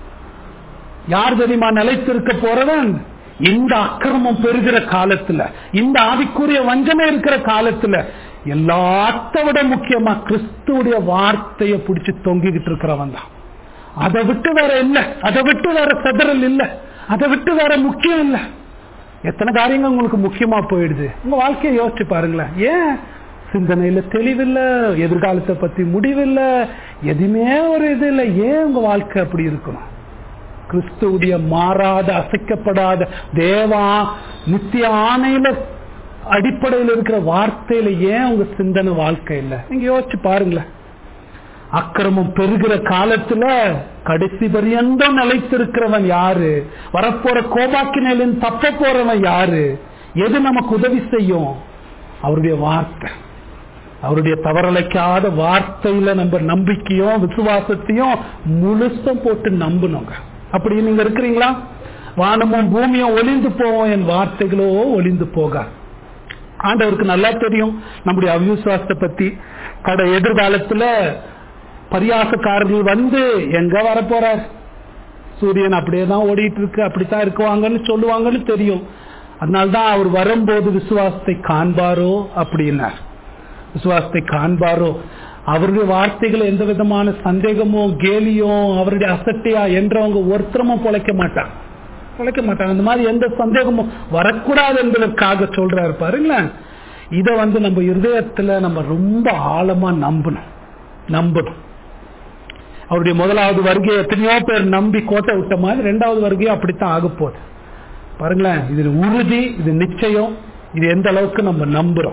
யார் தெரியுமா நிலைத்திருக்க போறவன் இந்த அக்கிரமம் பெறுகிற காலத்துல இந்த ஆவிக்குரிய வஞ்சனை இருக்கிற காலத்துல எல்லாத்த விட முக்கியமா கிறிஸ்துவுடைய வார்த்தையை பிடிச்சு தொங்கிக்கிட்டு இருக்கிறவன் தான் அதை விட்டு வேற இல்ல அதை விட்டு வேற செதறல் இல்ல அதை விட்டு வேற முக்கியம் இல்ல எத்தனை காரியங்கள் உங்களுக்கு முக்கியமா போயிடுது உங்க வாழ்க்கையை யோசிச்சு பாருங்களேன் ஏன் சிந்தனையில தெளிவில்லை எதிர்காலத்தை பத்தி முடிவில்லை எதுவுமே ஒரு இது இல்லை ஏன் உங்க வாழ்க்கை அப்படி இருக்கணும் கிறிஸ்துவுடைய மாறாத அசைக்கப்படாத தேவா நித்திய ஆணையில அடிப்படையில் இருக்கிற வார்த்தையில ஏன் உங்க சிந்தனை வாழ்க்கை இல்ல நீங்க யோசிச்சு பாருங்களேன் அக்கிரமம் பெருகிற காலத்துல கடைசி பரியந்தம் நிலைத்திருக்கிறவன் யாரு வரப்போற கோபாக்கினிலின் தப்ப போறவன் யாரு எது நமக்கு உதவி செய்யும் அவருடைய வார்த்தை அவருடைய தவறலைக்காத வார்த்தையில நம்ம நம்பிக்கையும் விசுவாசத்தையும் முழுசும் போட்டு நம்பணுங்க அப்படி நீங்க இருக்கிறீங்களா வானமும் பூமியும் ஒளிந்து போவோம் என் வார்த்தைகளோ ஒளிந்து போக ஆண்டவருக்கு நல்லா தெரியும் நம்முடைய அவிசுவாசத்தை பத்தி கட எதிர்காலத்துல பரியாசக்காரர்கள் வந்து எங்க வரப்போறார் சூரியன் அப்படியே தான் ஓடிட்டு இருக்கு அப்படித்தான் இருக்குவாங்கன்னு சொல்லுவாங்கன்னு தெரியும் அதனால்தான் அவர் வரும்போது விசுவாசத்தை காண்பாரோ அப்படின்னார் விசுவாசத்தை காண்பாரோ அவருடைய வார்த்தைகள் எந்த விதமான சந்தேகமோ கேலியோ அவருடைய அசட்டையா என்றவங்க ஒருத்தரமும் பொழைக்க மாட்டாங்க பொழைக்க மாட்டாங்க அந்த மாதிரி எந்த சந்தேகமும் வரக்கூடாது என்பதற்காக சொல்றாரு பாருங்களேன் இதை வந்து நம்ம இருதயத்துல நம்ம ரொம்ப ஆழமா நம்பணும் நம்பணும் அவருடைய முதலாவது வருகையை எத்தனையோ பேர் நம்பி கோட்டை விட்ட மாதிரி ரெண்டாவது வருகையும் அப்படித்தான் ஆக போகுது பாருங்களேன் இது உறுதி இது நிச்சயம் இது எந்த அளவுக்கு நம்ம நம்புறோம்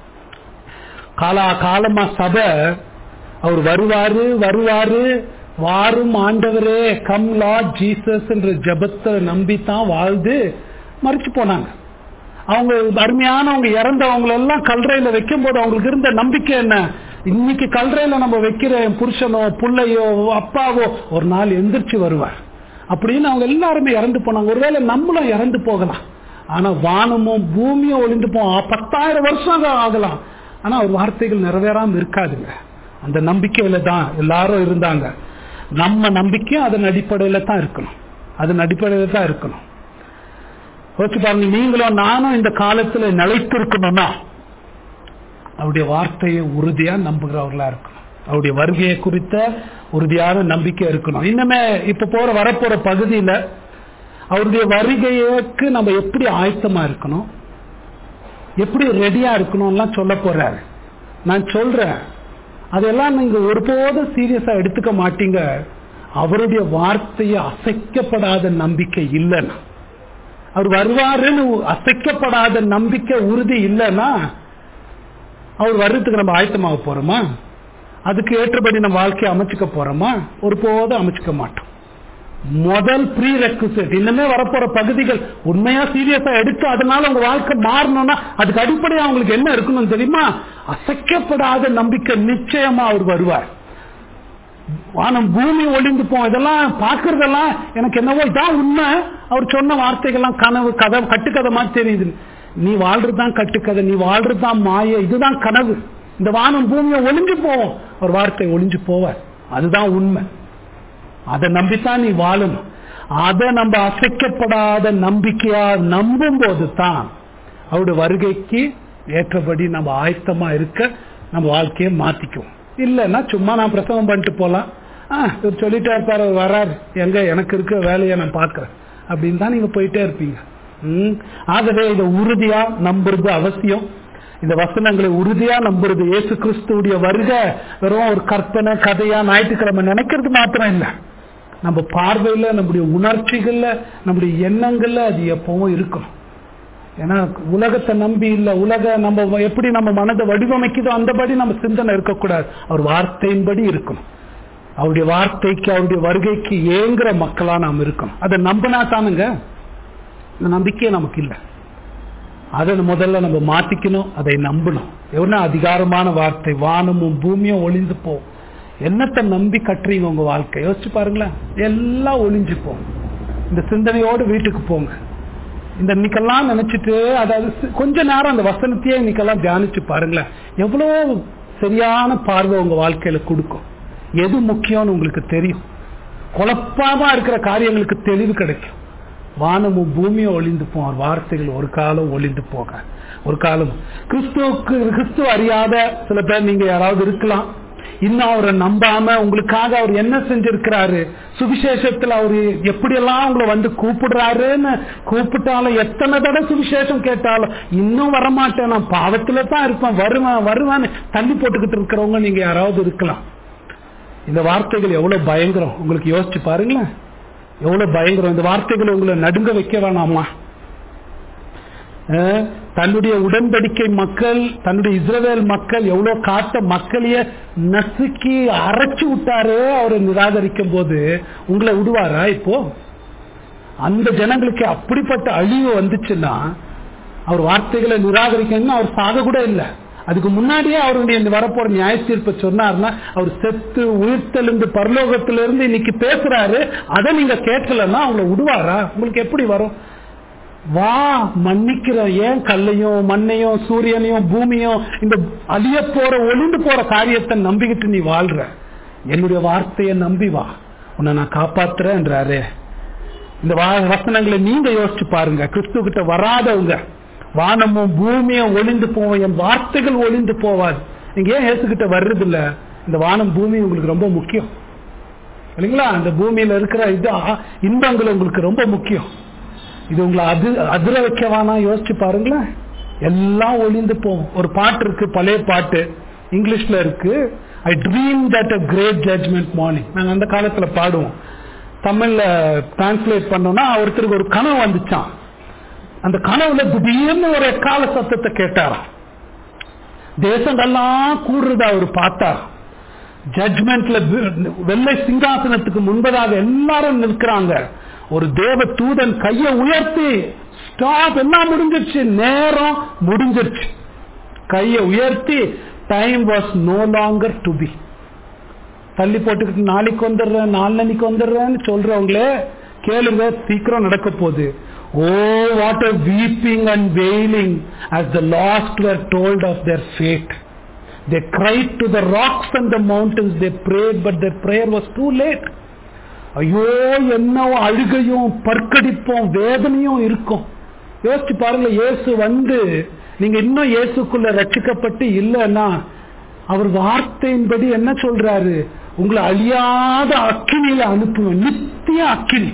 காலா காலமா சபை அவர் வருவாரு வருவாரு வாரும் ஆண்டவரே கம் லார்ட் ஜீசஸ் என்ற ஜபத்தை நம்பித்தான் வாழ்ந்து மறிச்சு போனாங்க அவங்க அருமையானவங்க இறந்தவங்க எல்லாம் கல்றையில வைக்கும் போது அவங்களுக்கு இருந்த நம்பிக்கை என்ன இன்னைக்கு கல்றையில நம்ம வைக்கிற என் புருஷனோ புள்ளையோ அப்பாவோ ஒரு நாள் எந்திரிச்சு வருவார் அப்படின்னு அவங்க எல்லாருமே இறந்து போனாங்க ஒருவேளை நம்மளும் இறந்து போகலாம் ஆனா வானமும் பூமியும் ஒளிந்து போ பத்தாயிரம் வருஷம் ஆகலாம் ஆனா அவர் வார்த்தைகள் நிறைவேறாம இருக்காதுங்க அந்த நம்பிக்கையில தான் எல்லாரும் இருந்தாங்க நம்ம நம்பிக்கையும் அதன் அடிப்படையில தான் இருக்கணும் அதன் அடிப்படையில தான் இருக்கணும் யோசிச்சு பாருங்க நீங்களும் நானும் இந்த காலத்துல நிலைத்திருக்கணும்னா அவருடைய வார்த்தையை உறுதியா நம்புகிறவர்களா இருக்கணும் அவருடைய வருகையை குறித்த உறுதியான நம்பிக்கை இருக்கணும் இன்னுமே இப்ப போற வரப்போற பகுதியில அவருடைய வருகைக்கு நம்ம எப்படி ஆயத்தமா இருக்கணும் எப்படி ரெடியா இருக்கணும்லாம் சொல்ல போறாரு நான் சொல்றேன் அதெல்லாம் நீங்க ஒருபோதும் சீரியஸா எடுத்துக்க மாட்டீங்க அவருடைய வார்த்தையை அசைக்கப்படாத நம்பிக்கை இல்லைன்னா அவர் வருவாருன்னு அசைக்கப்படாத நம்பிக்கை உறுதி இல்லைன்னா அவர் வர்றதுக்கு நம்ம ஆயத்தமாக போறோமா அதுக்கு ஏற்றபடி நம்ம வாழ்க்கையை அமைச்சுக்க போறோமா ஒருபோதும் அமைச்சுக்க மாட்டோம் முதல் ப்ரீ ரெக்வசிட் இன்னுமே வரப்போற பகுதிகள் உண்மையா சீரியஸா எடுத்து அதனால உங்க வாழ்க்கை மாறணும்னா அதுக்கு அடிப்படையா அவங்களுக்கு என்ன இருக்கணும் தெரியுமா அசைக்கப்படாத நம்பிக்கை நிச்சயமா அவர் வருவார் வானம் பூமி ஒளிந்து போம் இதெல்லாம் பாக்குறதெல்லாம் எனக்கு என்னவோ இதான் உண்மை அவர் சொன்ன வார்த்தைகள்லாம் கனவு கதை கட்டுக்கதை மாதிரி தெரியுது நீ வாழ்றதுதான் கட்டுக்கதை நீ வாழ்றதுதான் மாய இதுதான் கனவு இந்த வானம் பூமியும் ஒளிஞ்சு போவோம் ஒரு வார்த்தை ஒளிஞ்சு போவார் அதுதான் உண்மை அதை நம்பித்தான் நீ வாழணும் அதை நம்ம அசைக்கப்படாத நம்பிக்கையா நம்பும் போது தான் அவருடைய வருகைக்கு ஏற்றபடி நம்ம ஆயத்தமா இருக்க நம்ம வாழ்க்கையை மாத்திக்குவோம் இல்லைன்னா சும்மா நான் பிரசவம் பண்ணிட்டு போலாம் ஆ இவர் சொல்லிட்டே இருப்பாரு அவர் வராரு எங்க எனக்கு இருக்க வேலையை நான் பார்க்கறேன் அப்படின்னு தான் நீங்க போயிட்டே இருப்பீங்க ம். ஆகவே இதை உறுதியா நம்புறது அவசியம் இந்த வசனங்களை உறுதியா நம்புறது இயேசு கிறிஸ்துவுடைய வருகை வெறும் ஒரு கற்பனை கதையா ஞாயிற்றுக்கிழமை நினைக்கிறது மாத்திரம் இல்லை நம்ம பார்வையில நம்முடைய உணர்ச்சிகள்ல நம்முடைய எண்ணங்கள்ல அது எப்பவும் இருக்கணும் ஏன்னா உலகத்தை நம்பி இல்ல உலக நம்ம எப்படி நம்ம மனதை வடிவமைக்குதோ அந்தபடி நம்ம சிந்தனை இருக்கக்கூடாது அவர் வார்த்தையின்படி இருக்கணும் அவருடைய வார்த்தைக்கு அவருடைய வருகைக்கு ஏங்குற மக்களா நாம் இருக்கணும் அதை நம்பினா தானுங்க இந்த நம்பிக்கையே நமக்கு இல்லை அதை முதல்ல நம்ம மாத்திக்கணும் அதை நம்பணும் எவ்வளவு அதிகாரமான வார்த்தை வானமும் பூமியும் ஒளிந்து போ என்னத்தை நம்பி கட்டுறீங்க உங்க வாழ்க்கை யோசிச்சு பாருங்களேன் எல்லாம் ஒளிஞ்சு போ இந்த சிந்தனையோடு வீட்டுக்கு போங்க இந்த இன்னைக்கெல்லாம் நினைச்சிட்டு அதாவது சி- கொஞ்ச நேரம் அந்த வசனத்தையே இன்னைக்கெல்லாம் தியானிச்சு பாருங்களேன் எவ்வளவு சரியான பார்வை உங்க வாழ்க்கையில கொடுக்கும் எது முக்கியம்னு உங்களுக்கு தெரியும் குழப்பமா இருக்கிற காரியங்களுக்கு தெளிவு கிடைக்கும் வானமும் பூமியும் ஒளிந்து போம் அவர் வார்த்தைகள் ஒரு காலம் ஒளிந்து போக ஒரு காலம் கிறிஸ்துவுக்கு கிறிஸ்துவ அறியாத சில பேர் நீங்க யாராவது இருக்கலாம் இன்னும் அவரை நம்பாம உங்களுக்காக அவர் என்ன செஞ்சிருக்கிறாரு சுவிசேஷத்துல அவரு எப்படியெல்லாம் உங்களை வந்து கூப்பிடுறாருன்னு கூப்பிட்டாலும் எத்தனை தடவை சுவிசேஷம் கேட்டாலும் இன்னும் வரமாட்டேன் நான் பாவத்துல தான் இருப்பேன் வருவேன் வருவேன்னு தள்ளி போட்டுக்கிட்டு இருக்கிறவங்க நீங்க யாராவது இருக்கலாம் இந்த வார்த்தைகள் எவ்வளவு பயங்கரம் உங்களுக்கு யோசிச்சு பாருங்களேன் எவ்வளவு பயங்கரம் இந்த வார்த்தைகள் உங்களை நடுங்க வைக்க வேணாமா அஹ், தன்னுடைய உடன்படிக்கை மக்கள் தன்னுடைய இஸ்ரவேல் மக்கள் எவ்வளவு காத்த மக்களையே நசுக்கி அரைச்சு விட்டாரு அவரை நிராகரிக்கும் போது உங்களை விடுவாரா இப்போ அந்த ஜனங்களுக்கு அப்படிப்பட்ட அழிவு வந்துச்சுன்னா அவர் வார்த்தைகளை நிராகரிக்கணும்னு அவர் சாக கூட இல்லை அதுக்கு முன்னாடியே அவருடைய இந்த வரப்போற நியாய தீர்ப்பை சொன்னார்னா அவர் செத்து உயிர்த்தெழுந்து பரலோகத்திலிருந்து இன்னைக்கு பேசுறாரு அதை நீங்க கேட்கலன்னா அவங்கள விடுவாரா உங்களுக்கு எப்படி வரும் வா மன்னிக்கிற ஏன் கல்லையும் மண்ணையும் சூரியனையும் பூமியும் இந்த அழிய போற ஒளிந்து போற காரியத்தை நம்பிக்கிட்டு நீ வாழ்ற என்னுடைய வார்த்தையை நம்பி வா உன்னை நான் காப்பாத்துறேன்றாரு இந்த வா- வசனங்களை நீங்க யோசிச்சு பாருங்க கிறிஸ்து கிட்ட வராதவங்க வானமும் பூமியும் ஒளிந்து போவோம் என் வார்த்தைகள் ஒளிந்து போவாது நீங்க ஏன் ஏசுகிட்ட வர்றது இல்ல இந்த வானம் பூமி உங்களுக்கு ரொம்ப முக்கியம் இல்லைங்களா அந்த பூமியில இருக்கிற இது ஆ- இன்பங்கள் உங்களுக்கு ரொம்ப முக்கியம் இது உங்களை அது அதிர வைக்க வேணாம் யோசிச்சு பாருங்களேன் எல்லாம் ஒளிந்து போகும் ஒரு பாட்டு இருக்கு பழைய பாட்டு இங்கிலீஷ்ல இருக்கு I dream that a great judgment morning நாங்க அந்த காலத்துல பாடுவோம் தமிழ்ல டிரான்ஸ்லேட் பண்ணோம்னா ஒருத்தருக்கு ஒரு கனவு வந்துச்சான் அந்த கனவுல திடீர்னு ஒரு எக்கால சத்தத்தை கேட்டாராம் தேசங்கள்லாம் கூடுறத அவர் பார்த்தார் ஜட்மெண்ட்ல வெள்ளை சிங்காசனத்துக்கு முன்பதாக எல்லாரும் நிற்கிறாங்க ஒரு தேவ தூதன் கையை உயர்த்தி ஸ்டாப் எல்லாம் முடிஞ்சிருச்சு நேரம் முடிஞ்சிருச்சு கையை உயர்த்தி time was no longer to be தள்ளி போட்டுக்கிட்டு நாளைக்கு வந்துடுறேன் நாளைக்கு வந்துடுறேன்னு சொல்றவங்களே கேளுங்க சீக்கிரம் நடக்க போகுது oh what a weeping and wailing as the lost were told of their fate they cried to the rocks and the mountains they prayed but their prayer was too late ஐயோ என்ன அழுகையும் பற்கடிப்பும் வேதனையும் இருக்கும் யோசிச்சு பாருங்க இயேசு வந்து நீங்க இன்னும் இயேசுக்குள்ள ரட்சிக்கப்பட்டு இல்லைன்னா அவர் வார்த்தையின்படி என்ன சொல்றாரு உங்களை அழியாத அக்கினியில அனுப்புவேன் நித்திய அக்கினி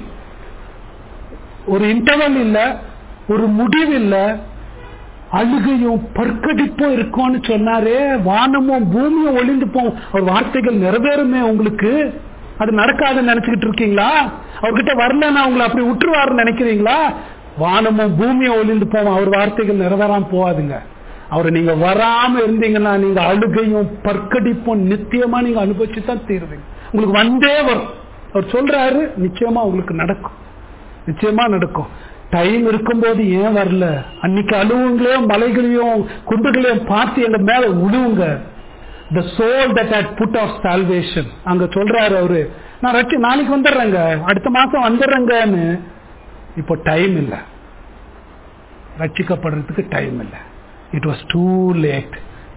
ஒரு இன்டர்வல் இல்ல ஒரு முடிவு இல்ல அழுகையும் பற்கடிப்பும் இருக்கும்னு சொன்னாரே வானமும் பூமியும் ஒளிந்து போகும் அவர் வார்த்தைகள் நிறைவேறுமே உங்களுக்கு அது நடக்காதுன்னு நினைச்சுக்கிட்டு இருக்கீங்களா அவர்கிட்ட வரலன்னா உங்களை அப்படி விட்டுருவாருன்னு நினைக்கிறீங்களா வானமும் பூமியும் ஒளிந்து போவோம் அவர் வார்த்தைகள் நிறைவேறாம போகாதுங்க அவரை நீங்க வராம இருந்தீங்கன்னா நீங்க அழுகையும் பற்கடிப்பும் நித்தியமா நீங்க அனுபவிச்சு தான் தீருவீங்க உங்களுக்கு வந்தே வரும் அவர் சொல்றாரு நிச்சயமா உங்களுக்கு நடக்கும் நிச்சயமா நடக்கும் டைம் இருக்கும்போது ஏன் வரல அன்னைக்கு அழுவுங்களையும் மலைகளையும் குண்டுகளையும் பார்த்து எங்க மேல விடுவுங்க the soul that had put off salvation அங்க சொல்றாரு அவரு நான் ரட்சி நாளைக்கு வந்துடுறேங்க அடுத்த மாசம் வந்துடுறேங்கன்னு இப்போ டைம் இல்ல ரட்சிக்கப்படுறதுக்கு டைம் இல்ல it was too late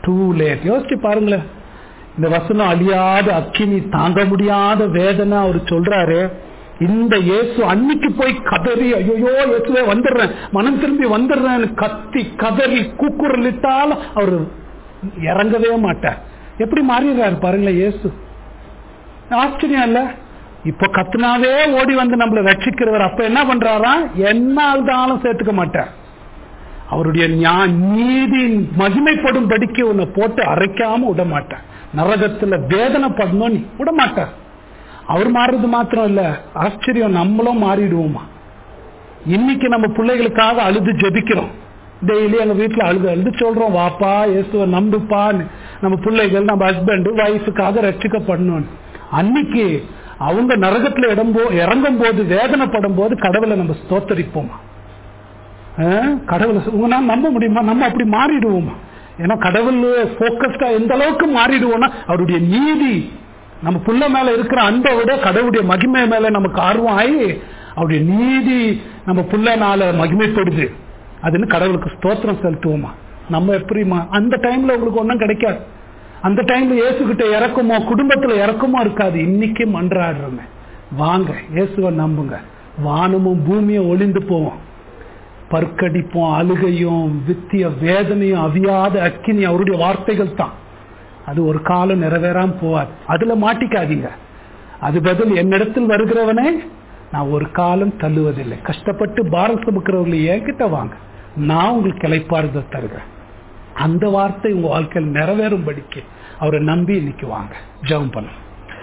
too late யோசிச்சு பாருங்களேன் இந்த வசனம் அழியாத அக்கினி தாங்க முடியாத வேதனை அவர் சொல்றாரு இந்த இயேசு அன்னைக்கு போய் கதறி ஐயோ இயேசுவே வந்துடுறேன் மனம் திரும்பி வந்துடுறேன் கத்தி கதறி கூக்குரலிட்டாலும் அவர் இறங்கவே மாட்டார் எப்படி மாறிடுறாரு பாருங்களேன் இயேசு ஆச்சரியம் இல்ல இப்ப கத்துனாவே ஓடி வந்து நம்மளை ரட்சிக்கிறவர் அப்ப என்ன பண்றாரா என்ன ஆள்தாலும் சேர்த்துக்க மாட்டார் அவருடைய ஞா- நீதி மகிமைப்படும் படிக்க உன்னை போட்டு அரைக்காம விட மாட்டார் நரகத்துல வேதனைப்படணும் நீ விட மாட்டார் அவர் மாறுறது மாத்திரம் இல்ல ஆச்சரியம் நம்மளும் மாறிடுவோமா இன்னைக்கு நம்ம பிள்ளைகளுக்காக அழுது ஜெபிக்கிறோம் டெய்லி எங்க வீட்டுல அழுது அழுது சொல்றோம் வாப்பா இயேசுவை நம்புப்பான்னு நம்ம பிள்ளைகள் நம்ம ஹஸ்பண்ட் ஒய்ஃபுக்காக ரட்சிக்கப்படணும் அன்னைக்கு அவங்க நரகத்துல இடம் போ இறங்கும் போது வேதனைப்படும் போது கடவுளை நம்ம ஸ்தோத்தரிப்போமா ஆஹ், கடவுளை சு- உங்களால நம்ப முடியுமா நம்ம அப்படி மாறிடுவோமா ஏன்னா கடவுள் போக்கஸ்டா எந்த அளவுக்கு மாறிடுவோம்னா அவருடைய நீதி நம்ம புள்ள மேல இருக்கிற அன்பை விட கடவுளுடைய மகிமை மேல நமக்கு ஆர்வம் ஆகி அவருடைய நீதி நம்ம புள்ளனால மகிமைப்படுது அதுன்னு கடவுளுக்கு ஸ்தோத்திரம் செலுத்துவோமா நம்ம எப்படிமா அந்த டைம்ல உங்களுக்கு ஒன்றும் கிடைக்காது அந்த டைம்ல இயேசுகிட்ட இறக்குமோ குடும்பத்துல இறக்குமோ இருக்காது இன்னைக்கு மன்றாடுறோமே வாங்க இயேசுவை நம்புங்க வானமும் பூமியும் ஒளிந்து போவோம் பற்கடிப்பும் அழுகையும் வித்திய வேதனையும் அவியாத அக்கினி அவருடைய வார்த்தைகள் தான் அது ஒரு காலம் நிறைவேறாம போவார் அதுல மாட்டிக்காதீங்க அது பதில் என்னிடத்தில் வருகிறவனே நான் ஒரு காலம் தள்ளுவதில்லை கஷ்டப்பட்டு பாரம் சுமக்கிறவர்களை என்கிட்ட வாங்க நான் உங்களுக்கு கிளைப்பாறுதல் தருகிறேன் அந்த வார்த்தை உங்க வாழ்க்கையில் நிறைவேறும்படிக்கு அவரை நம்பி இன்னைக்கு வாங்க ஜெபம் பண்ணும்